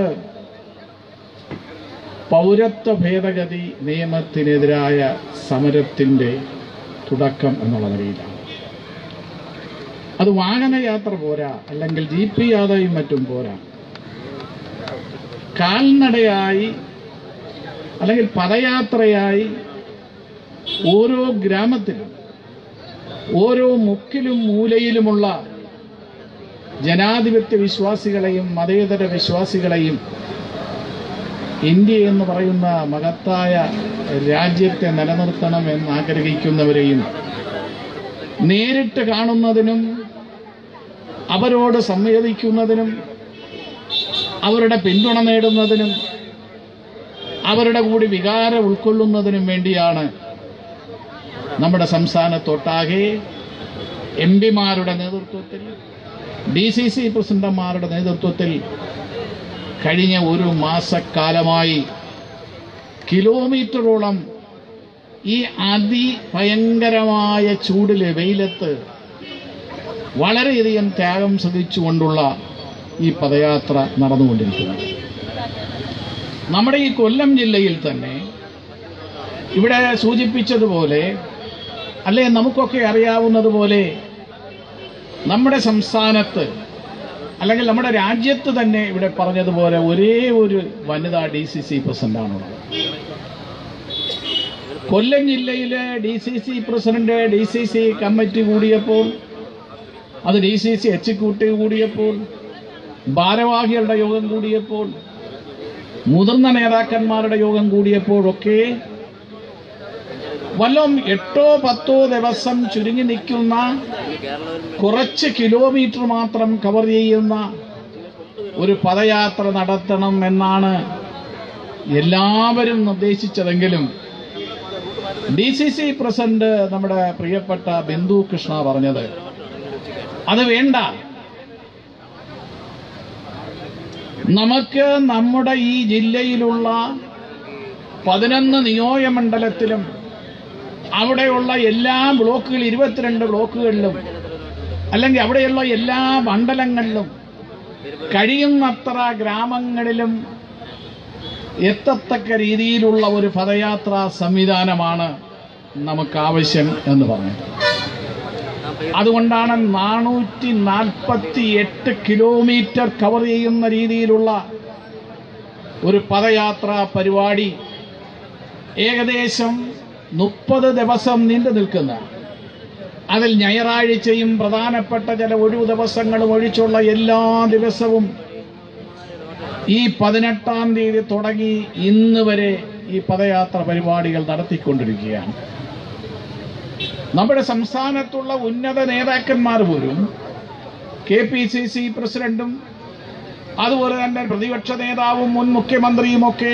പൗരത്വ ഭേദഗതി നിയമത്തിനെതിരായ സമരത്തിൻ്റെ തുടക്കം എന്നുള്ള നിലയിലാണ് അത് വാഹനയാത്ര പോരാ അല്ലെങ്കിൽ ജി പി യാത്രയും മറ്റും പോരാ കാൽനടയായി അല്ലെങ്കിൽ പദയാത്രയായി ഓരോ ഗ്രാമത്തിലും ഓരോ മുക്കിലും മൂലയിലുമുള്ള ജനാധിപത്യ വിശ്വാസികളെയും മതേതര വിശ്വാസികളെയും ഇന്ത്യ എന്ന് പറയുന്ന മഹത്തായ രാജ്യത്തെ നിലനിർത്തണം എന്ന് ആഗ്രഹിക്കുന്നവരെയും നേരിട്ട് കാണുന്നതിനും അവരോട് സംവേദിക്കുന്നതിനും അവരുടെ പിന്തുണ നേടുന്നതിനും അവരുടെ കൂടി വികാരം ഉൾക്കൊള്ളുന്നതിനും വേണ്ടിയാണ് നമ്മുടെ സംസ്ഥാനത്തൊട്ടാകെ എം പിമാരുടെ നേതൃത്വത്തിൽ ഡി സി സി പ്രസിഡന്റുമാരുടെ നേതൃത്വത്തിൽ കഴിഞ്ഞ ഒരു മാസക്കാലമായി കിലോമീറ്ററോളം ഈ അതിഭയങ്കരമായ ചൂടിലെ വെയിലത്ത് വളരെയധികം ത്യാഗം സഹിച്ചുകൊണ്ടുള്ള ഈ പദയാത്ര നടന്നുകൊണ്ടിരിക്കുന്നത് നമ്മുടെ ഈ കൊല്ലം ജില്ലയിൽ തന്നെ ഇവിടെ സൂചിപ്പിച്ചതുപോലെ അല്ലെ നമുക്കൊക്കെ അറിയാവുന്നതുപോലെ നമ്മുടെ സംസ്ഥാനത്ത് അല്ലെങ്കിൽ നമ്മുടെ രാജ്യത്ത് തന്നെ ഇവിടെ പറഞ്ഞതുപോലെ ഒരേ ഒരു വനിതാ ഡി സി സി പ്രസിഡന്റാണുള്ളത് കൊല്ലം ജില്ലയിലെ D C C president D C C committee കൂടിയപ്പോൾ അത് ഡി സി സി എക്സിക്യൂട്ടീവ് കൂടിയപ്പോൾ ഭാരവാഹികളുടെ യോഗം കൂടിയപ്പോൾ മുതിർന്ന നേതാക്കന്മാരുടെ യോഗം കൂടിയപ്പോഴൊക്കെ വല്ലം എട്ടോ പത്തോ ദിവസം ചുരുങ്ങി നിൽക്കുന്ന കുറച്ച് കിലോമീറ്റർ മാത്രം കവർ ചെയ്യുന്ന ഒരു പദയാത്ര നടത്തണം എന്നാണ് എല്ലാവരും നിർദ്ദേശിച്ചതെങ്കിലും ഡി സി സി പ്രസിഡന്റ് നമ്മുടെ പ്രിയപ്പെട്ട ബിന്ദു കൃഷ്ണ പറഞ്ഞത് അത് വേണ്ട നമുക്ക് നമ്മുടെ ഈ ജില്ലയിലുള്ള പതിനൊന്ന് നിയോജകമണ്ഡലത്തിലും അവിടെയുള്ള എല്ലാ ബ്ലോക്കുകൾ ഇരുപത്തിരണ്ട് ബ്ലോക്കുകളിലും അല്ലെങ്കിൽ അവിടെയുള്ള എല്ലാ മണ്ഡലങ്ങളിലും കഴിയുന്നത്ര ഗ്രാമങ്ങളിലും എത്തത്തക്ക രീതിയിലുള്ള ഒരു പദയാത്രാ സംവിധാനമാണ് നമുക്ക് ആവശ്യം എന്ന് പറഞ്ഞു അതുകൊണ്ടാണ് നാനൂറ്റി നാൽപ്പത്തി എട്ട് കിലോമീറ്റർ കവർ ചെയ്യുന്ന രീതിയിലുള്ള ഒരു പദയാത്രാ പരിപാടി ഏകദേശം മുപ്പത് ദിവസം നീണ്ടു നിൽക്കുന്ന അതിൽ ഞായറാഴ്ചയും പ്രധാനപ്പെട്ട ചില ഒഴിവു ദിവസങ്ങളും ഒഴിച്ചുള്ള എല്ലാ ദിവസവും ഈ പതിനെട്ടാം തീയതി തുടങ്ങി ഇന്ന് വരെ ഈ പദയാത്ര പരിപാടികൾ നടത്തിക്കൊണ്ടിരിക്കുകയാണ് നമ്മുടെ സംസ്ഥാനത്തുള്ള ഉന്നത നേതാക്കന്മാർ പോലും കെ പി സി സി പ്രസിഡന്റും അതുപോലെ തന്നെ പ്രതിപക്ഷ നേതാവും മുൻ മുഖ്യമന്ത്രിയുമൊക്കെ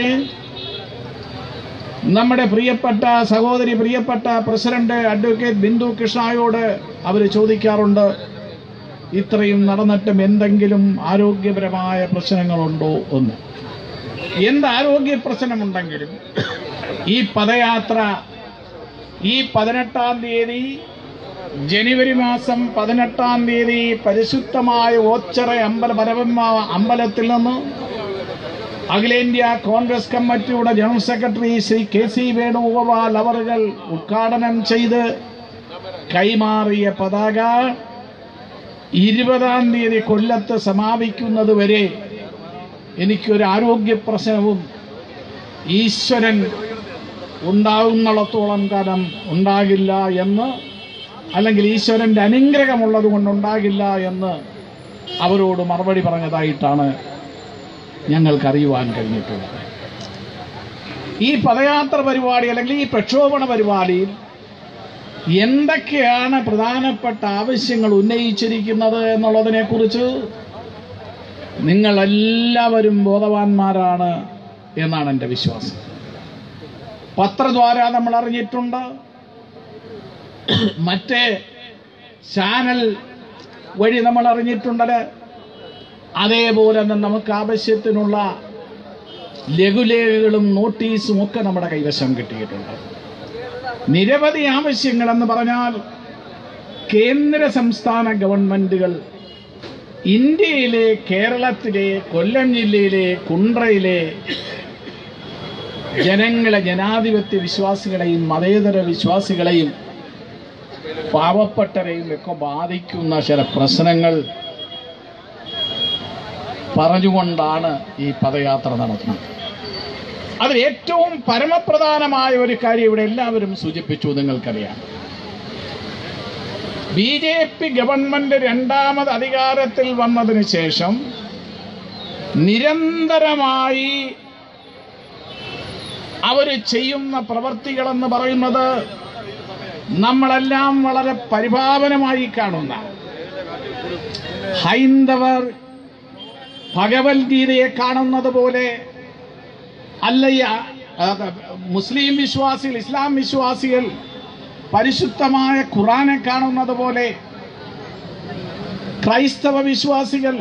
നമ്മുടെ പ്രിയപ്പെട്ട സഹോദരി പ്രിയപ്പെട്ട പ്രസിഡന്റ് അഡ്വക്കേറ്റ് ബിന്ദു കൃഷ്ണയോട് അവർ ചോദിക്കാറുണ്ട് ഇത്രയും നടന്നിട്ടും എന്തെങ്കിലും ആരോഗ്യപരമായ പ്രശ്നങ്ങളുണ്ടോ എന്ന് എന്ത് ആരോഗ്യ പ്രശ്നമുണ്ടെങ്കിലും ഈ പദയാത്ര ഈ പതിനെട്ടാം തീയതി ജനുവരി മാസം പതിനെട്ടാം തീയതി പരിശുദ്ധമായ ഓച്ചറ അമ്പല പരബ്രഹ്മ അമ്പലത്തിൽ നിന്ന് അഖിലേന്ത്യാ കോൺഗ്രസ് കമ്മിറ്റിയുടെ general secretary Shri K C Venugopal അവറുകൾ ഉദ്ഘാടനം ചെയ്ത് കൈമാറിയ പതാക ഇരുപതാം തീയതി കൊല്ലത്ത് സമാപിക്കുന്നത് വരെ എനിക്കൊരു ആരോഗ്യ പ്രശ്നവും ഈശ്വരൻ ഉണ്ടാകുന്നിടത്തോളം കാലം ഉണ്ടാകില്ല എന്ന് അല്ലെങ്കിൽ ഈശ്വരന്റെ അനുഗ്രഹമുള്ളത് കൊണ്ടുണ്ടാകില്ല എന്ന് അവരോട് മറുപടി പറഞ്ഞതായിട്ടാണ് ഞങ്ങൾക്കറിയുവാൻ കഴിഞ്ഞിട്ടുള്ളത് ഈ പദയാത്ര പരിപാടി അല്ലെങ്കിൽ ഈ പ്രക്ഷോഭണ പരിപാടിയിൽ എന്തൊക്കെയാണ് പ്രധാനപ്പെട്ട ആവശ്യങ്ങൾ ഉന്നയിച്ചിരിക്കുന്നത് എന്നുള്ളതിനെക്കുറിച്ച് നിങ്ങളെല്ലാവരും ബോധവാന്മാരാണ് എന്നാണ് എൻ്റെ വിശ്വാസം പത്രദ്വാര നമ്മൾ അറിഞ്ഞിട്ടുണ്ട് മറ്റേ ചാനൽ വഴി നമ്മൾ അറിഞ്ഞിട്ടുണ്ട് അതേപോലെ തന്നെ നമുക്ക് ആവശ്യത്തിനുള്ള ലഘുലേഖകളും നോട്ടീസും ഒക്കെ നമ്മുടെ കൈവശം കിട്ടിയിട്ടുണ്ട് നിരവധി ആവശ്യങ്ങളെന്ന് പറഞ്ഞാൽ കേന്ദ്ര സംസ്ഥാന ഗവൺമെന്റുകൾ ഇന്ത്യയിലെ കേരളത്തിലെ കൊല്ലം ജില്ലയിലെ കുണ്ട്രയിലെ ജനങ്ങളെ ജനാധിപത്യ വിശ്വാസികളെയും മതേതര വിശ്വാസികളെയും പാവപ്പെട്ടവരെയും ഒക്കെ ബാധിക്കുന്ന ചില പ്രശ്നങ്ങൾ പറഞ്ഞുകൊണ്ടാണ് ഈ പദയാത്ര നടത്തുന്നത് അതിൽ ഏറ്റവും പരമപ്രധാനമായ ഒരു കാര്യം ഇവിടെ എല്ലാവരും സൂചിപ്പിച്ചു നിങ്ങൾക്കറിയാം ബി ജെ പി ഗവൺമെന്റ് രണ്ടാമത് അധികാരത്തിൽ വന്നതിന് ശേഷം നിരന്തരമായി അവർ ചെയ്യുന്ന പ്രവർത്തികളെന്ന് പറയുന്നത് നമ്മളെല്ലാം വളരെ പരിപാവനമായി കാണുന്ന ഹൈന്ദവർ ഭഗവത്ഗീതയെ കാണുന്നത് പോലെ അല്ല ഈ ആ- ആ, മുസ്ലിം വിശ്വാസികൾ ഇസ്ലാം വിശ്വാസികൾ പരിശുദ്ധമായ ഖുറാനെ കാണുന്നത് പോലെ ക്രൈസ്തവ വിശ്വാസികൾ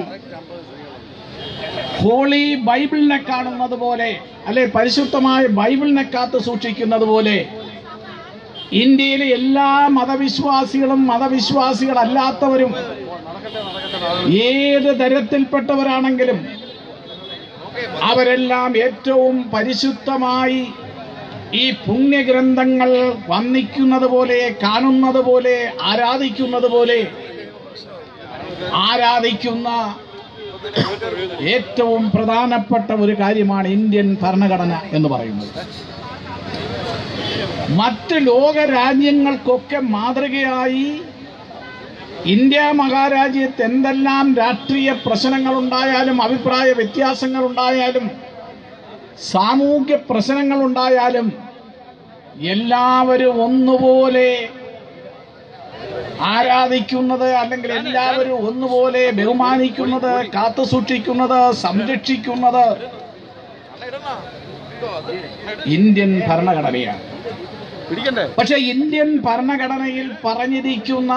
ഹോളി ബൈബിളിനെ കാണുന്നത് പോലെ അല്ലെ പരിശുദ്ധമായ ബൈബിളിനെ കാത്തു സൂക്ഷിക്കുന്നത് പോലെ ഇന്ത്യയിലെ എല്ലാ മതവിശ്വാസികളും മതവിശ്വാസികളല്ലാത്തവരും ഏത് തരത്തിൽപ്പെട്ടവരാണെങ്കിലും അവരെല്ലാം ഏറ്റവും പരിശുദ്ധമായി ഈ പുണ്യഗ്രന്ഥങ്ങൾ വന്നിക്കുന്നത് പോലെ കാണുന്നത് പോലെ ആരാധിക്കുന്നത് പോലെ ആരാധിക്കുന്ന ഏറ്റവും പ്രധാനപ്പെട്ട ഒരു കാര്യമാണ് ഇന്ത്യൻ ഭരണഘടന എന്ന് പറയുന്നത് മറ്റ് ലോക രാജ്യങ്ങൾക്കൊക്കെ മാതൃകയായി ഇന്ത്യ മഹാരാജ്യത്ത് എന്തെല്ലാം രാഷ്ട്രീയ പ്രശ്നങ്ങളുണ്ടായാലും അഭിപ്രായ വ്യത്യാസങ്ങളുണ്ടായാലും സാമൂഹ്യ പ്രശ്നങ്ങളുണ്ടായാലും എല്ലാവരും ഒന്നുപോലെ ആരാധിക്കുന്നത് അല്ലെങ്കിൽ എല്ലാവരും ഒന്നുപോലെ ബഹുമാനിക്കുന്നത് കാത്തു സൂക്ഷിക്കുന്നത് സംരക്ഷിക്കുന്നത് ഇന്ത്യൻ ഭരണഘടനയാണ് പക്ഷെ ഇന്ത്യൻ ഭരണഘടനയിൽ പറഞ്ഞിരിക്കുന്ന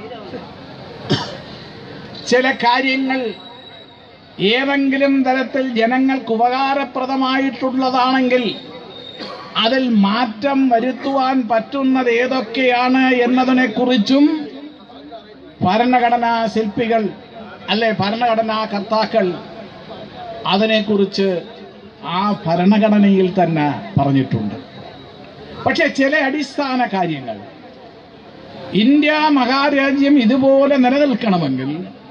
ചില കാര്യങ്ങൾ ഏതെങ്കിലും തരത്തിൽ ജനങ്ങൾക്ക് ഉപകാരപ്രദമായിട്ടുള്ളതാണെങ്കിൽ അതിൽ മാറ്റം വരുത്തുവാൻ പറ്റുന്നത് ഏതൊക്കെയാണ് എന്നതിനെക്കുറിച്ചും ഭരണഘടനാ ശില്പികൾ അല്ലെ ഭരണഘടനാ കർത്താക്കൾ അതിനെക്കുറിച്ച് ആ ഭരണഘടനയിൽ തന്നെ പറഞ്ഞിട്ടുണ്ട് പക്ഷെ ചില അടിസ്ഥാന കാര്യങ്ങൾ ഇന്ത്യ മഹാരാജ്യം ഇതുപോലെ നിലനിൽക്കണമെങ്കിൽ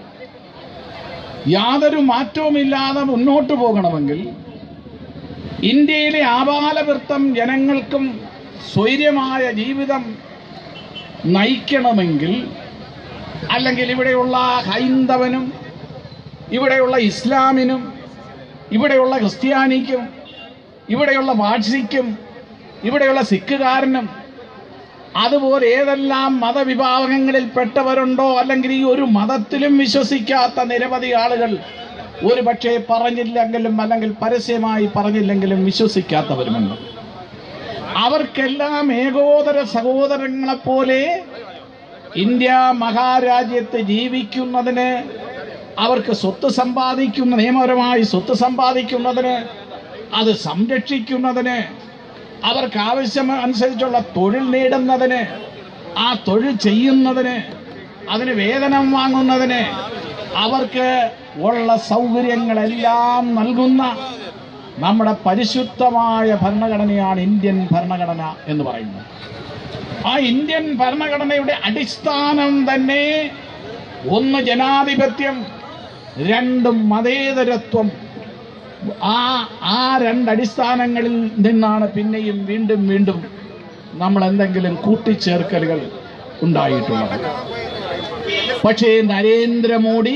യാതൊരു മാറ്റവുമില്ലാതെ മുന്നോട്ട് പോകണമെങ്കിൽ ഇന്ത്യയിലെ ആപാലവൃത്തം ജനങ്ങൾക്കും സ്വൈര്യമായ ജീവിതം നയിക്കണമെങ്കിൽ അല്ലെങ്കിൽ ഇവിടെയുള്ള ഹൈന്ദവനും ഇവിടെയുള്ള ഇസ്ലാമിനും ഇവിടെയുള്ള ക്രിസ്ത്യാനിക്കും ഇവിടെയുള്ള വാഴ്സിക്കും ഇവിടെയുള്ള സിഖുകാരനും അതുപോലെ ഏതെല്ലാം മതവിഭാഗങ്ങളിൽ പെട്ടവരുണ്ടോ അല്ലെങ്കിൽ ഈ ഒരു മതത്തിലും വിശ്വസിക്കാത്ത നിരവധി ആളുകൾ ഒരു പക്ഷേ പറഞ്ഞില്ലെങ്കിലും അല്ലെങ്കിൽ പരസ്യമായി പറഞ്ഞില്ലെങ്കിലും വിശ്വസിക്കാത്തവരുമുണ്ട് അവർക്കെല്ലാം ഏകോദര സഹോദരങ്ങളെപ്പോലെ ഇന്ത്യ മഹാരാജ്യത്ത് ജീവിക്കുന്നതിന് അവർക്ക് സ്വത്ത് സമ്പാദിക്കുന്ന നിയമപരമായി സ്വത്ത് സമ്പാദിക്കുന്നതിന് അത് സംരക്ഷിക്കുന്നതിന് അവർക്ക് ആവശ്യം അനുസരിച്ചുള്ള തൊഴിൽ നേടുന്നതിന് ആ തൊഴിൽ ചെയ്യുന്നതിന് അതിന് വേതനം വാങ്ങുന്നതിന് അവർക്ക് ഉള്ള സൗകര്യങ്ങളെല്ലാം നൽകുന്ന നമ്മുടെ പരിശുദ്ധമായ ഭരണഘടനയാണ് ഇന്ത്യൻ ഭരണഘടന എന്ന് പറയുന്നത് ആ ഇന്ത്യൻ ഭരണഘടനയുടെ അടിസ്ഥാനം തന്നെ ഒന്ന് ജനാധിപത്യം രണ്ട് മതേതരത്വം ആ ആ രണ്ട് അടിസ്ഥാനങ്ങളിൽ നിന്നാണ് പിന്നെയും വീണ്ടും വീണ്ടും നമ്മൾ എന്തെങ്കിലും കൂട്ടിച്ചേർക്കലുകൾ ഉണ്ടായിട്ടുള്ളത് പക്ഷേ നരേന്ദ്രമോദി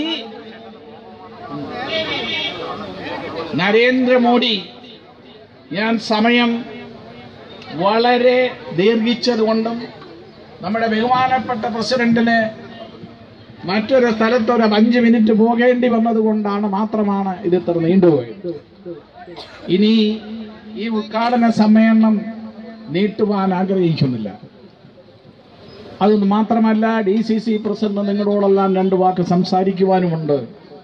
നരേന്ദ്രമോദി ഞാൻ സമയം വളരെ ദീർഘിച്ചതുകൊണ്ടും നമ്മുടെ ബഹുമാനപ്പെട്ട പ്രസിഡന്റിന് മറ്റൊരു സ്ഥലത്ത് ഒരു അഞ്ച് മിനിറ്റ് പോകേണ്ടി വന്നതുകൊണ്ടാണ് മാത്രമാണ് ഇത് ഇത്ര നീണ്ടുപോയത് ഇനി ഈ ഉദ്ഘാടന സമ്മേളനം നീട്ടുവാൻ ആഗ്രഹിക്കുന്നില്ല അതൊന്ന് മാത്രമല്ല ഡി സി സി പ്രസിഡന്റ് നിങ്ങളോടെല്ലാം രണ്ട് വാക്ക് സംസാരിക്കുവാനുമുണ്ട്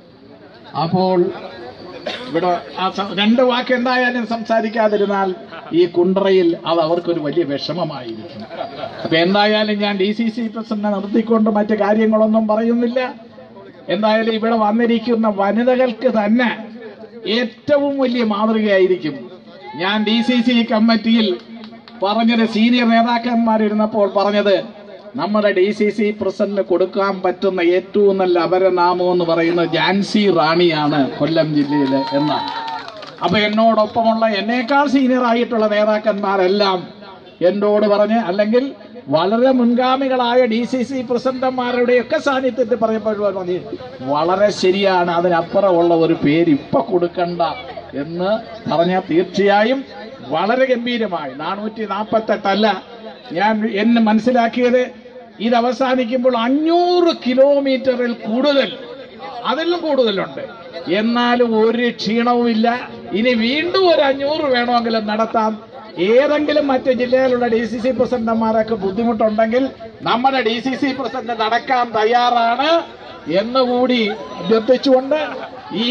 അപ്പോൾ ഇവിടെ ആ സ- രണ്ട് വാക്ക് എന്തായാലും സംസാരിക്കാതിരുന്നാൽ ഈ കുണ്ടറയിൽ അത് അവർക്കൊരു വലിയ വിഷമമായിരിക്കും അപ്പൊ എന്തായാലും ഞാൻ ഡി സി സി പ്രസിഡന്റിനെ നിർത്തിക്കൊണ്ട് മറ്റു കാര്യങ്ങളൊന്നും പറയുന്നില്ല എന്തായാലും ഇവിടെ വന്നിരിക്കുന്ന വനിതകൾക്ക് തന്നെ ഏറ്റവും വലിയ മാതൃകയായിരിക്കും ഞാൻ ഡി സി സി കമ്മിറ്റിയിൽ പറഞ്ഞത് സീനിയർ നേതാക്കന്മാരിരുന്നപ്പോൾ പറഞ്ഞത് നമ്മുടെ ഡി സി സി പ്രസിഡന്റിന് കൊടുക്കാൻ പറ്റുന്ന ഏറ്റവും നല്ല അപരനാമം എന്ന് പറയുന്നത് ജാൻസി റാണിയാണ് കൊല്ലം ജില്ലയിലെ എന്നാണ് അപ്പൊ എന്നോടൊപ്പമുള്ള എന്നേക്കാൾ സീനിയർ ആയിട്ടുള്ള നേതാക്കന്മാരെല്ലാം എന്നോട് പറഞ്ഞ് അല്ലെങ്കിൽ വളരെ മുൻഗാമികളായ ഡി സി സി പ്രസിഡന്റുമാരുടെയൊക്കെ സാന്നിധ്യത്തിൽ പറയുമ്പോൾ പറഞ്ഞ് വളരെ ശരിയാണ് അതിനപ്പുറമുള്ള ഒരു പേര് ഇപ്പൊ കൊടുക്കണ്ട എന്ന് പറഞ്ഞ തീർച്ചയായും വളരെ ഗംഭീരമായി നാനൂറ്റി നാൽപ്പത്തെട്ടല്ല ഞാൻ എന്നെ മനസ്സിലാക്കിയത് ഇത് അവസാനിക്കുമ്പോൾ അഞ്ഞൂറ് കിലോമീറ്ററിൽ കൂടുതൽ അതിലും കൂടുതലുണ്ട് എന്നാലും ഒരു ക്ഷീണവുമില്ല ഇനി വീണ്ടും ഒരു അഞ്ഞൂറ് വേണമെങ്കിലും നടത്താം ഏതെങ്കിലും മറ്റ് ജില്ലയിലുള്ള ഡി സി സി പ്രസിഡന്റുമാരൊക്കെ ബുദ്ധിമുട്ടുണ്ടെങ്കിൽ നമ്മുടെ ഡി സി സി പ്രസിഡന്റ് നടക്കാൻ തയ്യാറാണ് എന്നുകൂടി അഭ്യർത്ഥിച്ചുകൊണ്ട് ഈ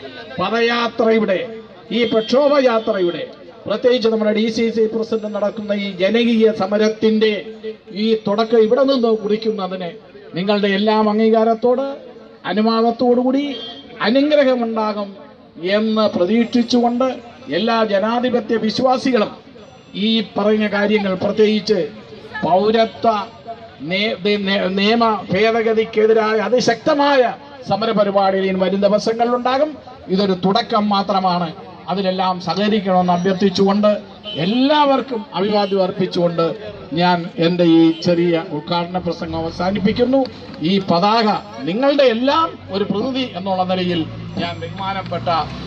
പദയാത്രയുടെ ഈ പ്രക്ഷോഭ യാത്രയുടെ പ്രത്യേകിച്ച് നമ്മുടെ ഡി സി സി പ്രസിഡന്റ് നടക്കുന്ന ഈ ജനകീയ സമരത്തിന്റെ ഈ തുടക്കം ഇവിടെ നിന്ന് കുറിക്കുന്നതിന് നിങ്ങളുടെ എല്ലാം അംഗീകാരത്തോട് അനുമാനത്തോടുകൂടി അനുഗ്രഹമുണ്ടാകും എന്ന് പ്രതീക്ഷിച്ചുകൊണ്ട് എല്ലാ ജനാധിപത്യ വിശ്വാസികളും ഈ പറഞ്ഞ കാര്യങ്ങൾ പ്രത്യേകിച്ച് പൗരത്വ നേ- നേ- നിയമ ഭേദഗതിക്കെതിരായ അതിശക്തമായ സമരപരിപാടിയിൽ ഇനി വരും ദിവസങ്ങളിലുണ്ടാകും ഇതൊരു തുടക്കം മാത്രമാണ് അതിലെല്ലാം സഹകരിക്കണമെന്ന് അഭ്യർത്ഥിച്ചുകൊണ്ട് എല്ലാവർക്കും അഭിവാദ്യം അർപ്പിച്ചുകൊണ്ട് ഞാൻ എൻ്റെ ഈ ചെറിയ ഉദ്ഘാടന പ്രസംഗം അവസാനിപ്പിക്കുന്നു ഈ പതാക നിങ്ങളുടെ എല്ലാം ഒരു പ്രതിനിധി എന്നുള്ള നിലയിൽ ഞാൻ ബഹുമാനപ്പെട്ട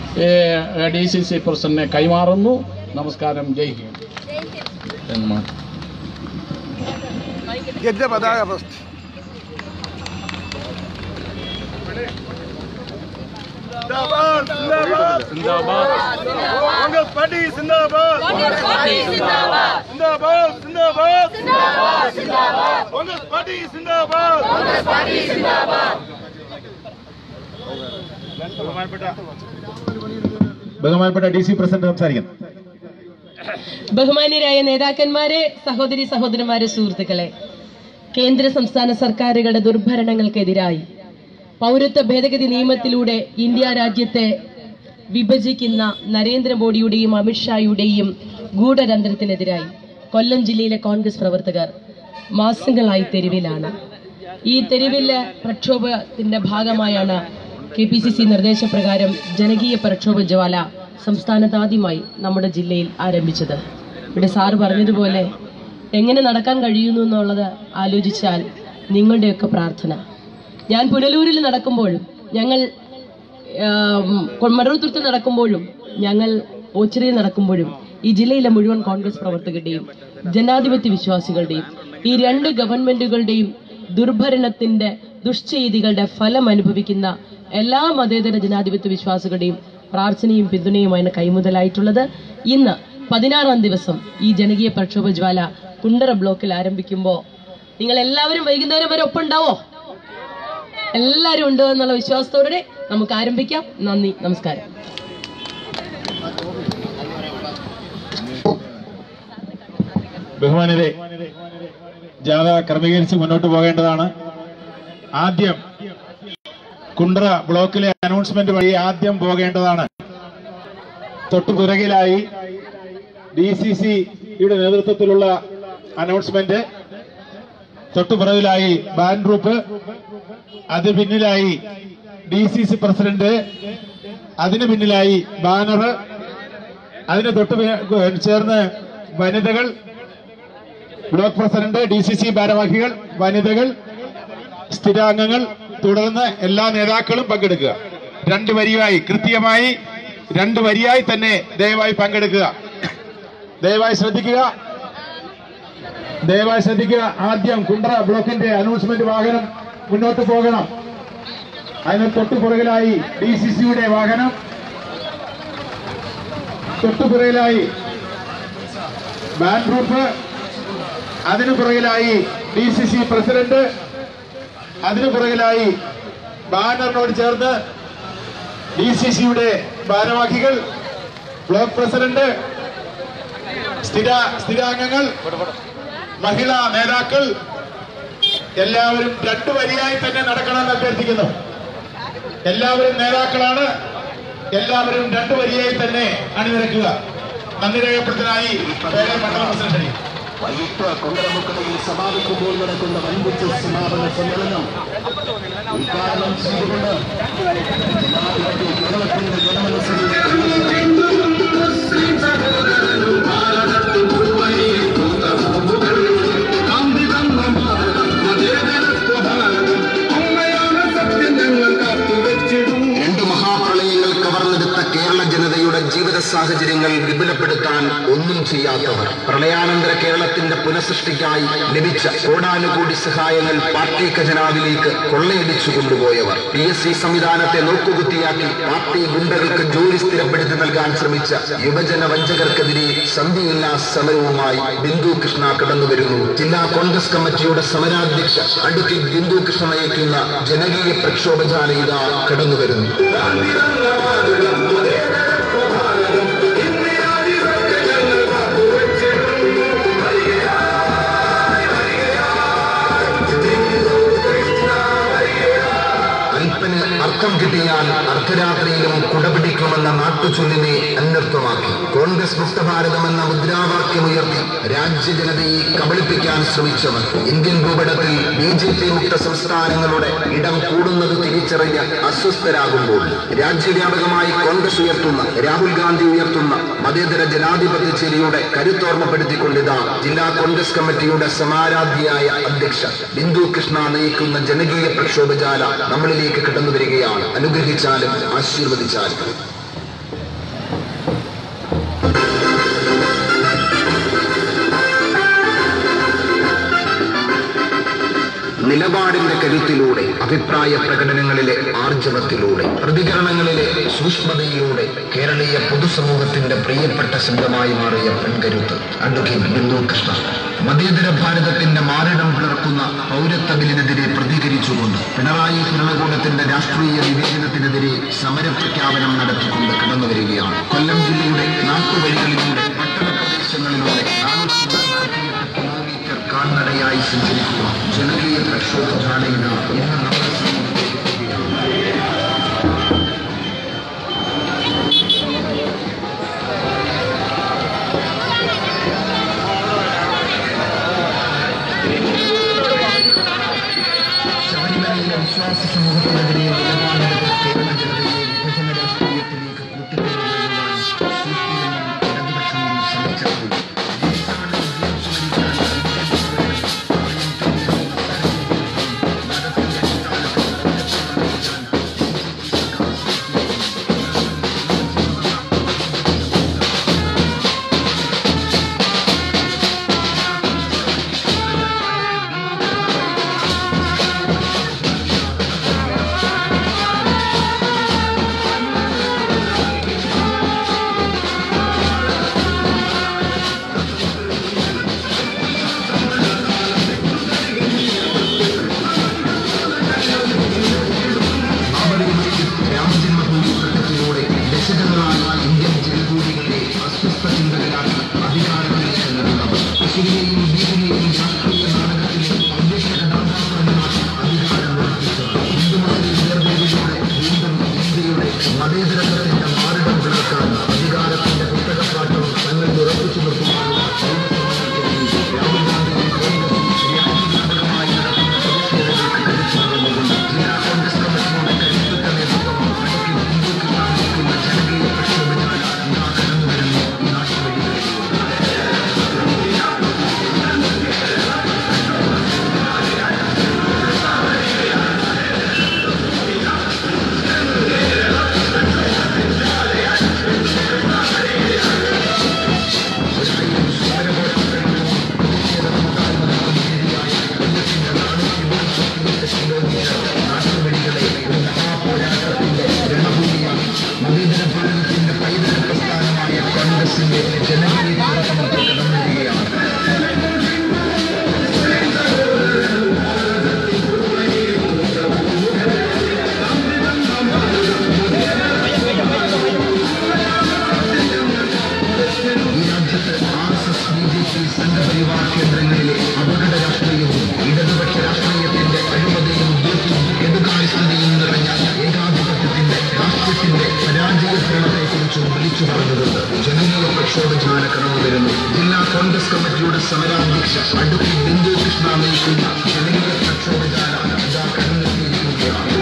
ഡി സി സി പ്രസിഡന്റിനെ കൈമാറുന്നു നമസ്കാരം ജയ് ഹിന്ദ് Get the Pataga first. Zindabad, Zindabad, Zindabad. Congress Party, Zindabad. Zindabad, Zindabad. Congress Party, Zindabad. ബഹുമാനപ്പെട്ട ഡി സി പ്രസിഡന്റ് സംസാരിക്കുന്നു ബഹുമാന്യരായ നേതാക്കന്മാരെ സഹോദരി സഹോദരന്മാരെ സുഹൃത്തുക്കളെ കേന്ദ്ര സംസ്ഥാന സർക്കാരുകളുടെ ദുർഭരണങ്ങൾക്കെതിരായി പൗരത്വ ഭേദഗതി നിയമത്തിലൂടെ ഇന്ത്യ രാജ്യത്തെ വിഭജിക്കുന്ന നരേന്ദ്രമോദിയുടെയും അമിത്ഷായുടെയും ഗൂഢതന്ത്രത്തിനെതിരായി കൊല്ലം ജില്ലയിലെ കോൺഗ്രസ് പ്രവർത്തകർ മാസങ്ങളായി തെരുവിലാണ് ഈ തെരുവിലെ പ്രക്ഷോഭത്തിന്റെ ഭാഗമായാണ് കെ പി സി സി നിർദ്ദേശപ്രകാരം ജനകീയ പ്രക്ഷോഭ ജ്വാല സംസ്ഥാനത്താദ്യമായി നമ്മുടെ ജില്ലയിൽ ആരംഭിച്ചത് ഇവിടെ സാറ് പറഞ്ഞതുപോലെ എങ്ങനെ നടക്കാൻ കഴിയുന്നു എന്നുള്ളത് ആലോചിച്ചാൽ നിങ്ങളുടെയൊക്കെ പ്രാർത്ഥന ഞാൻ പുനലൂരിൽ നടക്കുമ്പോഴും ഞങ്ങൾ മറവത്തുരുത്തിൽ നടക്കുമ്പോഴും ഞങ്ങൾ ഓച്ചിറയിൽ നടക്കുമ്പോഴും ഈ ജില്ലയിലെ മുഴുവൻ കോൺഗ്രസ് പ്രവർത്തകരുടെയും ജനാധിപത്യ വിശ്വാസികളുടെയും ഈ രണ്ട് ഗവൺമെന്റുകളുടെയും ദുർഭരണത്തിന്റെ ദുഷ്ചെയ്തികളുടെ ഫലം അനുഭവിക്കുന്ന എല്ലാ മതേതര ജനാധിപത്യ വിശ്വാസികളുടെയും പ്രാർത്ഥനയും പിന്തുണയുമാണ് കൈമുതലായിട്ടുള്ളത് ഇന്ന് പതിനാറാം ദിവസം ഈ ജനകീയ പ്രക്ഷോഭ ജ്വാല കുണ്ടറ ബ്ലോക്കിൽ ആരംഭിക്കുമ്പോൾ നിങ്ങൾ എല്ലാവരും വൈകുന്നേരം വരെ ഒപ്പം ഉണ്ടാവോ എല്ലാവരും ഉണ്ട് എന്നുള്ള വിശ്വാസത്തോടെ നമുക്ക് ആരംഭിക്കാം നന്ദി നമസ്കാരം ബഹുമാനരെ ജാഥ ക്രമീകരിച്ച് മുന്നോട്ട് പോകേണ്ടതാണ് ആദ്യം കുണ്ട്ര ബ്ലോക്കിലെ അനൗൺസ്മെന്റ് വഴി ആദ്യം പോകേണ്ടതാണ് തൊട്ടുപിറകിലായി ഡി സി സിയുടെ നേതൃത്വത്തിലുള്ള അനൗൺസ്മെന്റ് തൊട്ടുപിറകിലായി ബാൻ ഗ്രൂപ്പ് അത് പിന്നിലായി ഡി സി സി പ്രസിഡന്റ് അതിന് പിന്നിലായി ബാനർ അതിന് തൊട്ട് പി- ചേർന്ന് വനിതകൾ block president D C C ഭാരവാഹികൾ വനിതകൾ സ്ഥിരാംഗങ്ങൾ തുടർന്ന് എല്ലാ നേതാക്കളും പങ്കെടുക്കുക രണ്ട് വരിയായി കൃത്യമായി രണ്ട് വരിയായി തന്നെ ദയവായി പങ്കെടുക്കുക ദയവായി ശ്രദ്ധിക്കുക ദയവായി ശ്രദ്ധിക്കുക ആദ്യം കുണ്ട്ര ബ്ലോക്കിന്റെ അനൗൺസ്മെന്റ് വാഹനം മുന്നോട്ട് പോകണം അതിന് തൊട്ടു പുറകിലായി ഡി സി സിയുടെ വാഹനം തൊട്ടു പുറകിലായി ബാൻ ഗ്രൂപ്പ് അതിനു പുറകിലായി ഡി സി സി പ്രസിഡന്റ് അതിനു പുറകിലായി ബാനറിനോട് ചേർന്ന് ഡി സി സിയുടെ ഭാരവാഹികൾ ബ്ലോക്ക് പ്രസിഡന്റ് സ്ഥിര സ്ഥിരാംഗങ്ങൾ മഹിളാ നേതാക്കൾ എല്ലാവരും രണ്ടു വരിയായി തന്നെ നടക്കണമെന്ന് അഭ്യർത്ഥിക്കുന്നു എല്ലാവരും നേതാക്കളാണ് എല്ലാവരും രണ്ടു വരിയായി തന്നെ അണിനിരക്കുക നന്ദി രേഖപ്പെടുത്തനായി വേറെ മണ്ഡലം പ്രസിഡന്റ് വൈകിട്ട് കൊണ്ടമുക്കടയിൽ സമാപിക്കുമ്പോൾ നടക്കുന്ന വൻപിച്ച സമാപന സമ്മേളനം ഉദ്ഘാടനം ചെയ്തുകൊണ്ട് ജനാധിപത്യ കേരളത്തിന്റെ ജനമനസ്സിൽ രണ്ടു മഹാപ്രളയങ്ങൾ കവർന്നെടുത്ത കേരള ജനതയുടെ ജീവിത സാഹചര്യങ്ങൾ വിപുലപ്പെടുത്താൻ ഒന്നും ചെയ്യാത്തവർ പ്രളയാനന്തര കേരളത്തിന്റെ പുനഃസൃഷ്ടിക്കായി ലഭിച്ച കോടാനുകൂടി സഹായങ്ങൾ പാർട്ടി ഖജനാവിലേക്ക് കൊള്ളയടിച്ചു കൊണ്ടുപോയവർ പി എസ് സി സംവിധാനത്തെ നോക്കുകുത്തിയാക്കി പാർട്ടി ഗുണ്ടകൾക്ക് ജോലി സ്ഥിരപ്പെടുത്തി നൽകാൻ ശ്രമിച്ച യുവജന വഞ്ചകർക്കെതിരെ സന്ധിയില്ലാ സമരവുമായി ബിന്ദു കൃഷ്ണ കടന്നുവരുന്നു ജില്ലാ കോൺഗ്രസ് കമ്മിറ്റിയുടെ സമരാധ്യക്ഷ അഡ്വക്കേറ്റ് ബിന്ദു കൃഷ്ണ നയിക്കുന്ന ജനകീയ പ്രക്ഷോഭജാല ഇതാ കടന്നുവരുന്നു അല്പന് അർത്ഥം കിട്ടിയാൽ അർദ്ധരാത്രിയിലും കുടപിടിക്കുമെന്ന നാട്ടുചൊല്ലിനെ അന്വർത്ഥമാക്കി കോൺഗ്രസ് മുക്തഭാരതം എന്ന മുദ്രാവാക്യമുയർത്തി രാജ്യജനതയെ കബളിപ്പിക്കാൻ ശ്രമിച്ചവർ ഇന്ത്യൻ ഭൂപടത്തിൽ ബി ജെ പി മുക്ത സംസ്ഥാനങ്ങളുടെ ഇടം കൂടുന്നത് തിരിച്ചറിഞ്ഞ് അസ്വസ്ഥരാകുമ്പോൾ രാജ്യവ്യാപകമായി കോൺഗ്രസ് ഉയർത്തുന്ന രാഹുൽ ഗാന്ധി ഉയർത്തുന്ന മതേതര ജനാധിപത്യ ചേരിയുടെ കരുത്തോർമ്മപ്പെടുത്തിക്കൊണ്ടിതാ ജില്ലാ കോൺഗ്രസ് കമ്മിറ്റിയുടെ സമാരാധ്യയായ അധ്യക്ഷ ബിന്ദു കൃഷ്ണ നയിക്കുന്ന ജനകീയ പ്രക്ഷോഭജാല നമ്മളിലേക്ക് കടന്നു വരികയാണ് അനുഗ്രഹിച്ചാലും ആശീർവദിച്ചാലും നിലപാടിന്റെ കരുത്തിലൂടെ അഭിപ്രായ പ്രകടനങ്ങളിലെ ആർജവത്തിലൂടെ പ്രതികരണങ്ങളിലെ സൂക്ഷ്മതയിലൂടെ കേരളീയ പൊതുസമൂഹത്തിന്റെ പ്രിയപ്പെട്ട ശബ്ദമായി മാറിയ പെൺകരുത്ത് അഡ്വക്കേറ്റ് ബിന്ദു കൃഷ്ണ മതേതര ഭാരതത്തിന്റെ മാറിടം പിളർക്കുന്ന പൗരത്വ ബില്ലിനെതിരെ പ്രതികരിച്ചുകൊണ്ട് പിണറായി ഭരണകൂടത്തിന്റെ രാഷ്ട്രീയ വിവേചനത്തിനെതിരെ സമരപ്രഖ്യാപനം നടത്തിക്കൊണ്ട് കടന്നു വരികയാണ് കൊല്ലം ജില്ലയുടെ നാട്ടുവഴികളിലൂടെ പട്ടണ പ്രദേശങ്ങളിലൂടെ നാനൂറ്റി നാൽപ്പത്തിയെട്ട് കിലോമീറ്റർ കാൽനടയായി സഞ്ചരിക്കുക ജനകീയ പ്രക്ഷോഭജാലയിന ഇന്ന് നമ്മുടെ സമൂഹത്തിൽ ശബരിമലയിലെ വിശ്വാസ സമൂഹത്തിനെതിരെ നിലപാടെടുത്ത കേരള ജനതയെ വിഭജന രാഷ്ട്രീയത്തിലേക്ക് കൂട്ടിക്കൊണ്ടുപോകുവാൻ സൂക്ഷിമെന്നും ഇടതുപക്ഷവും ശ്രമിച്ചപ്പോൾ ജില്ലാ കോൺഗ്രസ് കമ്മിറ്റിയുടെ സമരാധ്യക്ഷ അഡ്വക്കേറ്റ് ബിന്ദു കൃഷ്ണ നയിക്കുന്ന ജനകീയ പ്രക്ഷോഭജാല ഇതാ കടന്നെത്തിയിരിക്കുകയാണ്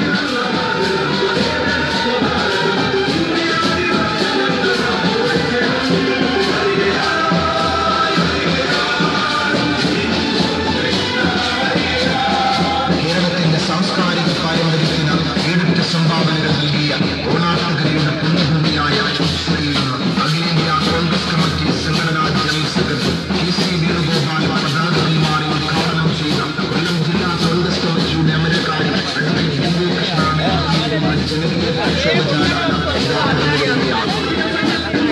കേരളത്തിന്റെ സാംസ്കാരിക പാരമ്പര്യത്തിന് ഏഴെട്ട് സംഭാവനകൾ നൽകിയ ഓണാട്ടുകരയുടെ പുണ്യഭൂമിയായ ഉത്സവയിൽ നിന്ന് അഖിലേന്ത്യാ കോൺഗ്രസ് കമ്മിറ്റി സംഘടനാ general secretary K C Venugopal പതാക കൈമാറി ഉദ്ഘാടനം ചെയ്ത കൊല്ലം ജില്ലാ കോൺഗ്രസ് കമ്മിറ്റിയുടെ അമരക്കാരി അഡ്വക്കേറ്റ് ബിന്ദു കൃഷ്ണ നേതൃത്വം ജനകീയ പ്രക്ഷോഭജാല ഇതാ കടന്നുവരികയാണ്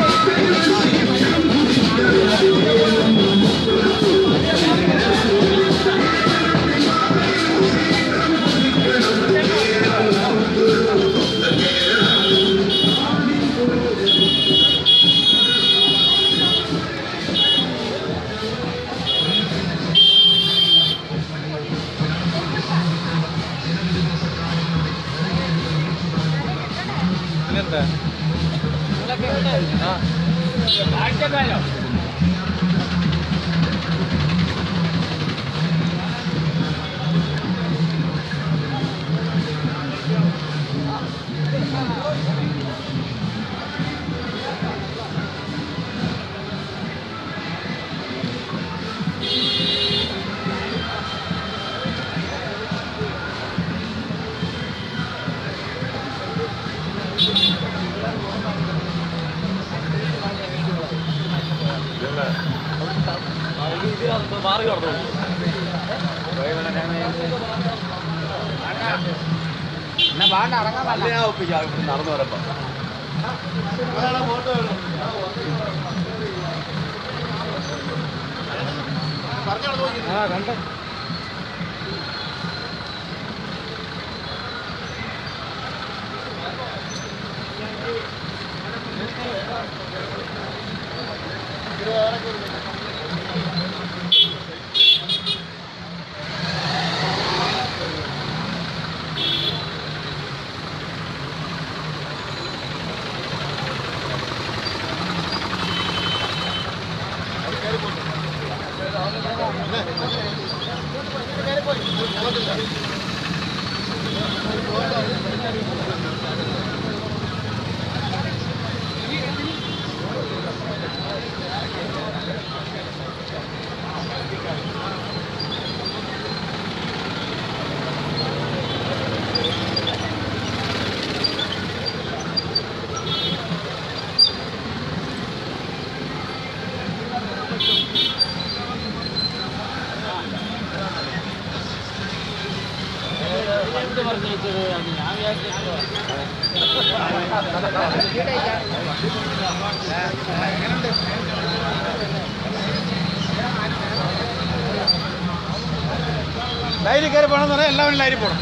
നടന്നു വരപ്പോ ആ കണ്ട ലൈനിൽ കയറി പോകണമെന്ന് പറഞ്ഞാൽ എല്ലാവരും ലൈനിൽ പോകണം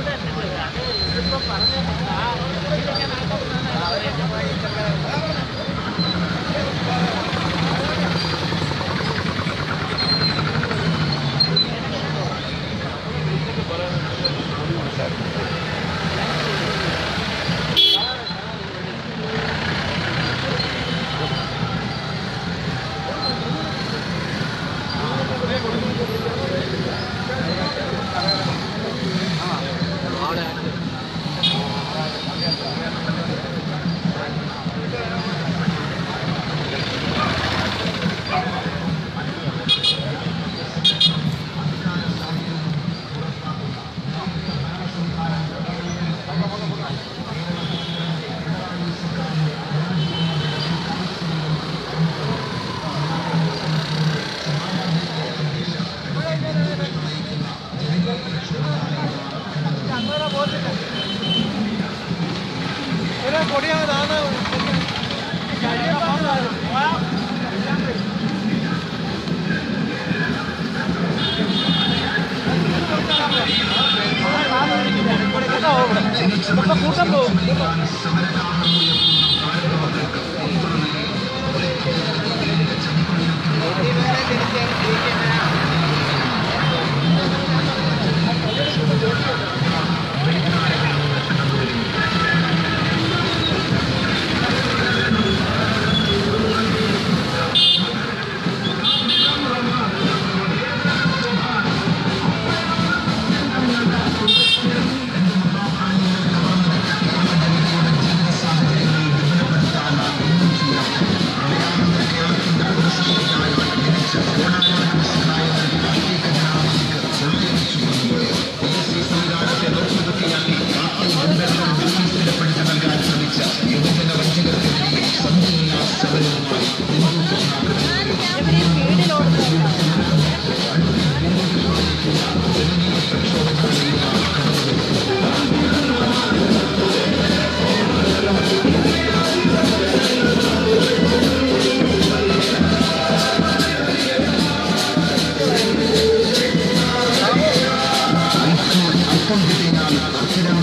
കൂട്ടം പോകും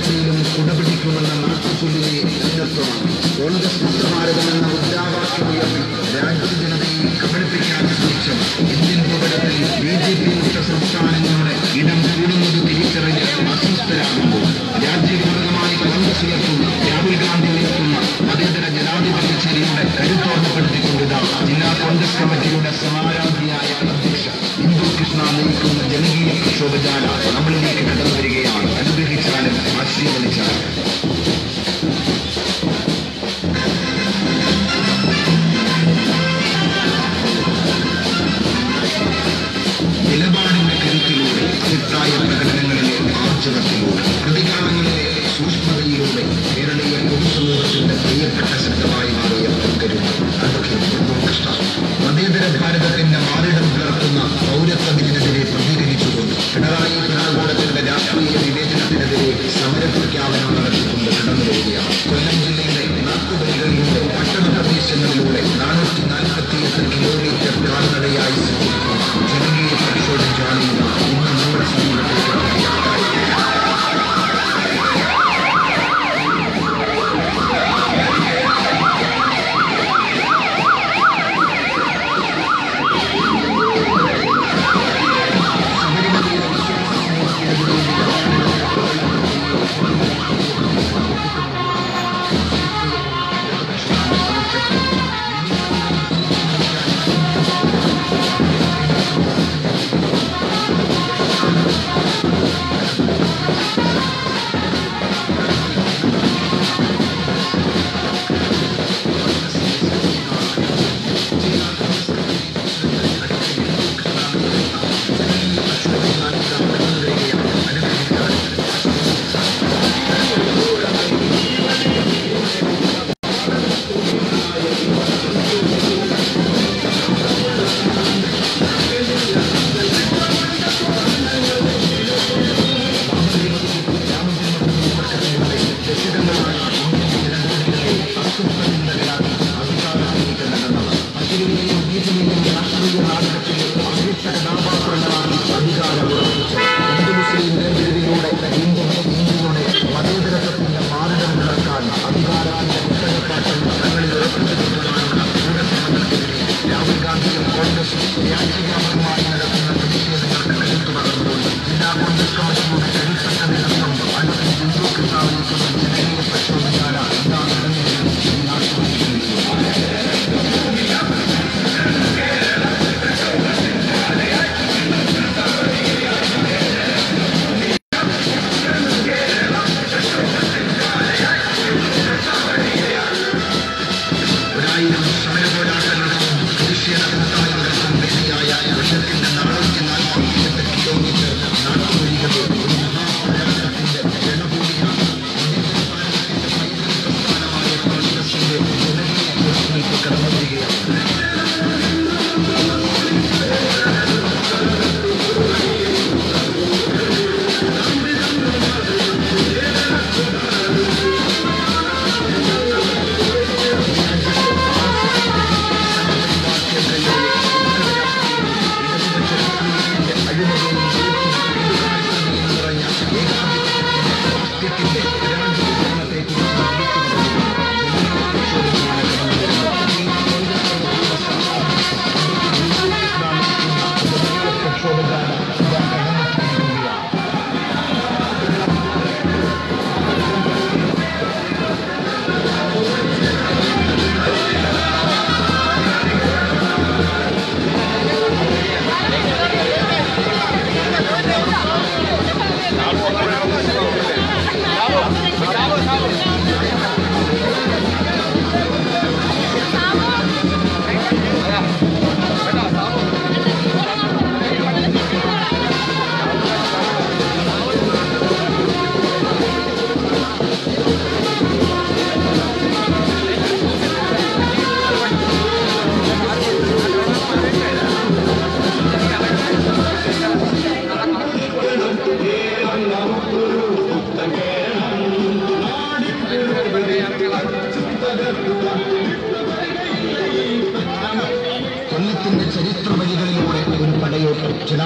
വളർച്ചയിലും കുടപിടിക്കുമെന്ന നാട്ടുചൊല്ലിനെ അന്യത്വമാണ് കോൺഗ്രസ് മുക്തഭാരതം എന്ന മുദ്രാവാക്യമുയർത്തി രാജ്യജനതയെ കബളിപ്പിക്കാൻ ശ്രമിച്ച ഇന്ത്യൻ ഭൂപടത്തിൽ ബി ജെ പി മുക്ത സംസ്ഥാനങ്ങളുടെ ഇടം കൂടുന്നത് തിരിച്ചറിഞ്ഞ് അസ്വസ്ഥരാകുമ്പോൾ രാജ്യവ്യാപകമായി കോൺഗ്രസ് ഉയർത്തുന്ന രാഹുൽ ഗാന്ധി ഉയർത്തുന്ന മതേതര ജനാധിപത്യ ചേരിയുടെ കരുത്തോർമ്മപ്പെടുത്തിക്കൊണ്ടിതാ ജില്ലാ കോൺഗ്രസ് കമ്മിറ്റിയുടെ സമാരാധ്യയായ അധ്യക്ഷ ഇന്ദു കൃഷ്ണ നയിക്കുന്ന ജനകീയ പ്രക്ഷോഭജാല നമ്മളിലേക്ക് കടന്നു വരികയാണ് അനുഗ്രഹിച്ചാലും ആശീർവദിച്ചാലും നിലപാടിന്റെ കരുത്തിലൂടെ അഭിപ്രായ പ്രകടനങ്ങളിലെ ആർജവത്തിലൂടെ പ്രതികരണങ്ങളിലെ സൂക്ഷ്മതയിലൂടെ കേരളീയ പൊതുസമൂഹത്തിന്റെ പ്രിയപ്പെട്ട ശബ്ദമായി മാറിയ കരുത്ത് അഡ്വക്കേറ്റ് ഉമ്മു കൃഷ്ണ മതേതര ഭാരതത്തിന്റെ മാറിടം പുലർത്തുന്ന പൗരത്വത്തിനെതിരെ പ്രതികരിച്ചുകൊണ്ട് പിണറായി ഭരണകൂടത്തിന്റെ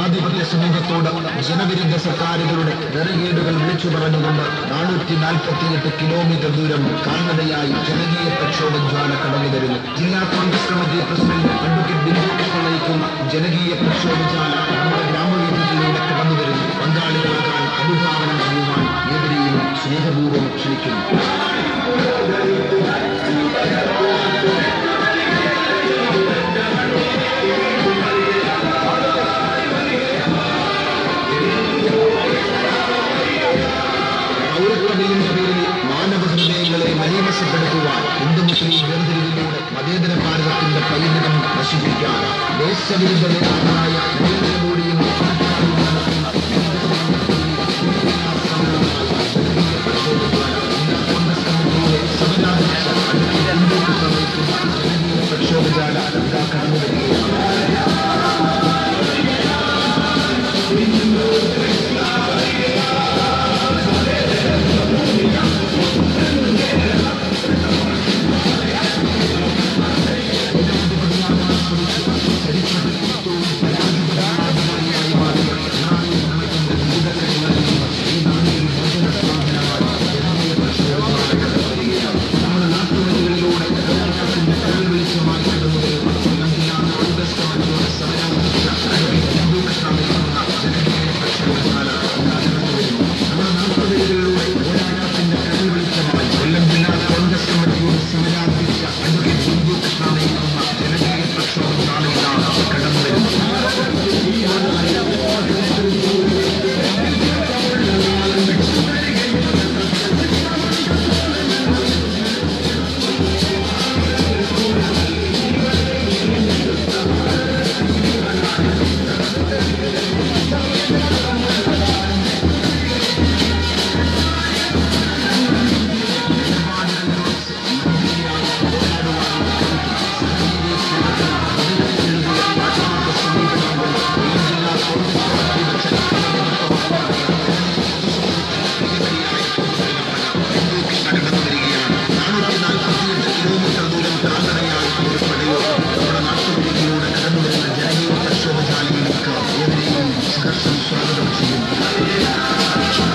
ജനാധിപത്യ സമൂഹത്തോട് ജനവിരുദ്ധ സർക്കാരുകളുടെ നെറുകേടുകൾ വിളിച്ചു പറഞ്ഞുകൊണ്ട് നാനൂറ്റി നാൽപ്പത്തിയെട്ട് കിലോമീറ്റർ ദൂരം കാൽനടയായി ജനകീയ പ്രക്ഷോഭ ജ്വാല കടന്നു വരുന്നു ജില്ലാ Congress committee president advocate Bindu Krishnan നയിക്കുന്ന ജനകീയ പ്രക്ഷോഭ ജ്വാല നമ്മുടെ ഗ്രാമവീഥികളിലൂടെ കടന്നു വരുന്നു പങ്കാളികളാകാൻ അനുഭാവനം ചെയ്യുവാൻ ഏവരെയും സ്നേഹപൂർവ്വം ക്ഷണിക്കുന്നു പൗരത്വ ബില്ലിന്റെ പേരിൽ മാനവ ഹൃദയങ്ങളെ മലീമസപ്പെടുത്തുവാൻ ഹിന്ദു മുസ്ലിം വേർതിരിവിലൂടെ മതേതര ഭാരതത്തിന്റെ പൈതൃകം നശിപ്പിക്കാൻ ദേശവിരുദ്ധ നേതാക്കളായ നരേന്ദ്രമോദിയും പ്രക്ഷോഭജാല ഇതാ കടന്നു വരികയാണ് കൊല്ലം ജില്ലാ കോൺഗ്രസ് കമ്മിറ്റിയുടെ സമരാധ്യക്ഷ അഡ്വക്കേറ്റ് ബിന്ദു കൃഷ്ണ നയിക്കുന്ന ജനകീയ പ്രക്ഷോഭ നാളിലാണ് കടന്നു വരുന്നത് കടന്നു വരികയാണ് നാനൂറ്റി നാൽപ്പത്തിയെട്ട് കിലോമീറ്റർ ദൂരം കാൽനടയായി പുറപ്പെടുകയോ നമ്മുടെ നാട്ടുവഴികളിലൂടെ കടന്നു വരുന്ന ജനകീയ പ്രക്ഷോഭശാലയിലേക്ക് ഏവരെയും സഹർഷം സ്വാഗതം ചെയ്യുന്നു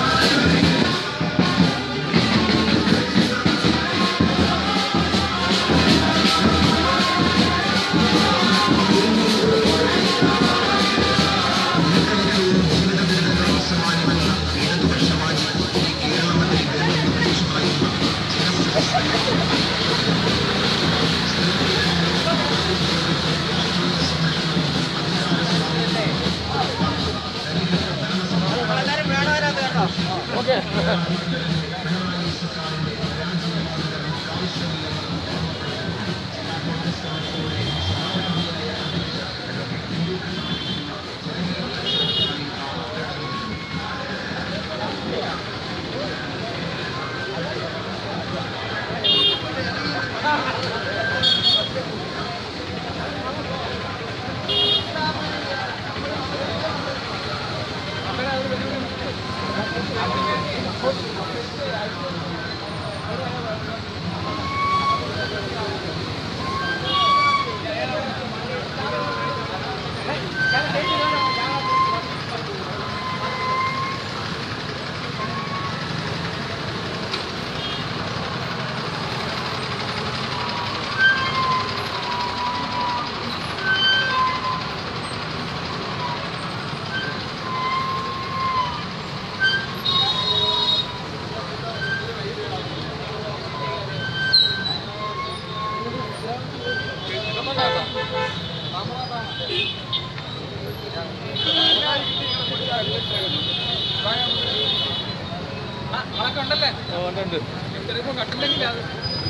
ഉണ്ടല്ലേ ഉണ്ട് ചിലപ്പോ കണ്ടില്ലെങ്കിൽ അത്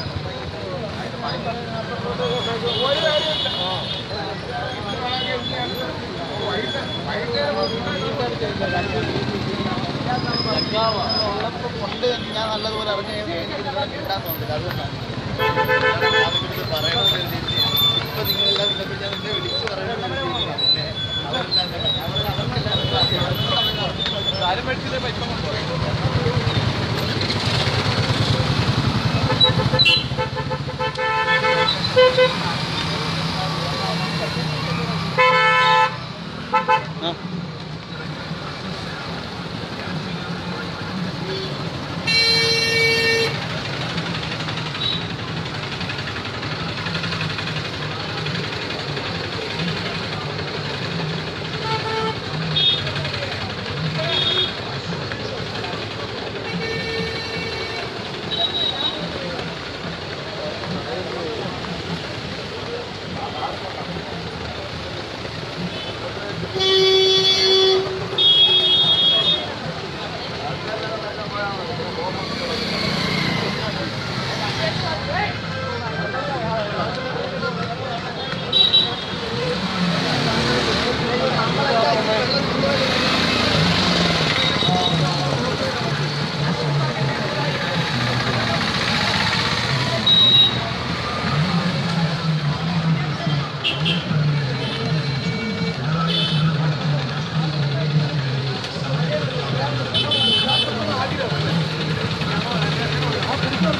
ഒരു കാര്യമില്ല കൊണ്ട് ഞാൻ നല്ലതുപോലെ അറിഞ്ഞു കഴിഞ്ഞാൽ എനിക്ക് നിങ്ങളെ കിട്ടാൻ തോന്നില്ല അതുകൊണ്ടാണ് ഞാനിത് പറയണമെന്ന് എഴുതിയിട്ട് ഇപ്പൊ നിങ്ങളെല്ലാം ഇതൊക്കെ ഞാൻ എന്നെ വിളിച്ച് പറയണമെന്ന് എഴുതിയിട്ടില്ല. പിന്നെ അവരെല്ലാം അവർ അവർക്കെല്ലാവർക്കും അറിയാം കാര്യം മേടിച്ചില്ലേ പൈസ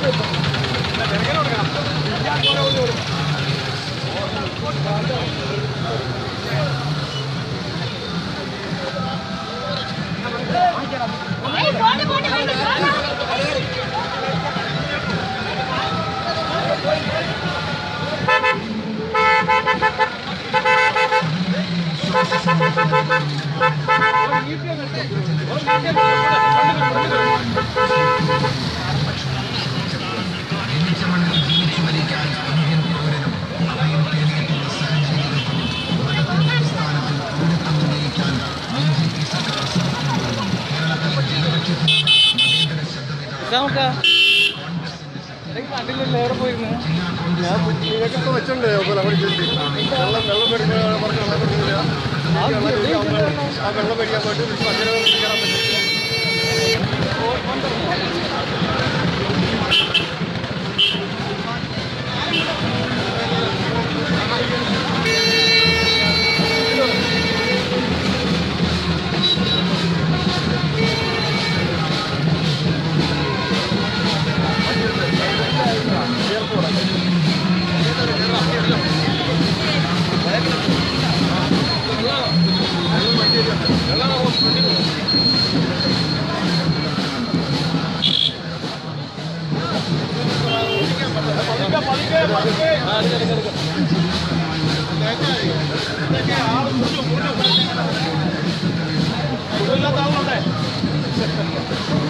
കണ്ടില്ലല്ലോ എവിടെ പോയിരുന്നു ഇതൊക്കെ വെച്ചിട്ടുണ്ട് വെള്ളം വെള്ളം മേടിക്കാൻ പറഞ്ഞ വെള്ളം മേടിക്കില്ല ആ വെള്ളം മേടിക്കാൻ പോയിട്ട് അങ്ങനെ കയറാൻ പറ്റില്ല ആ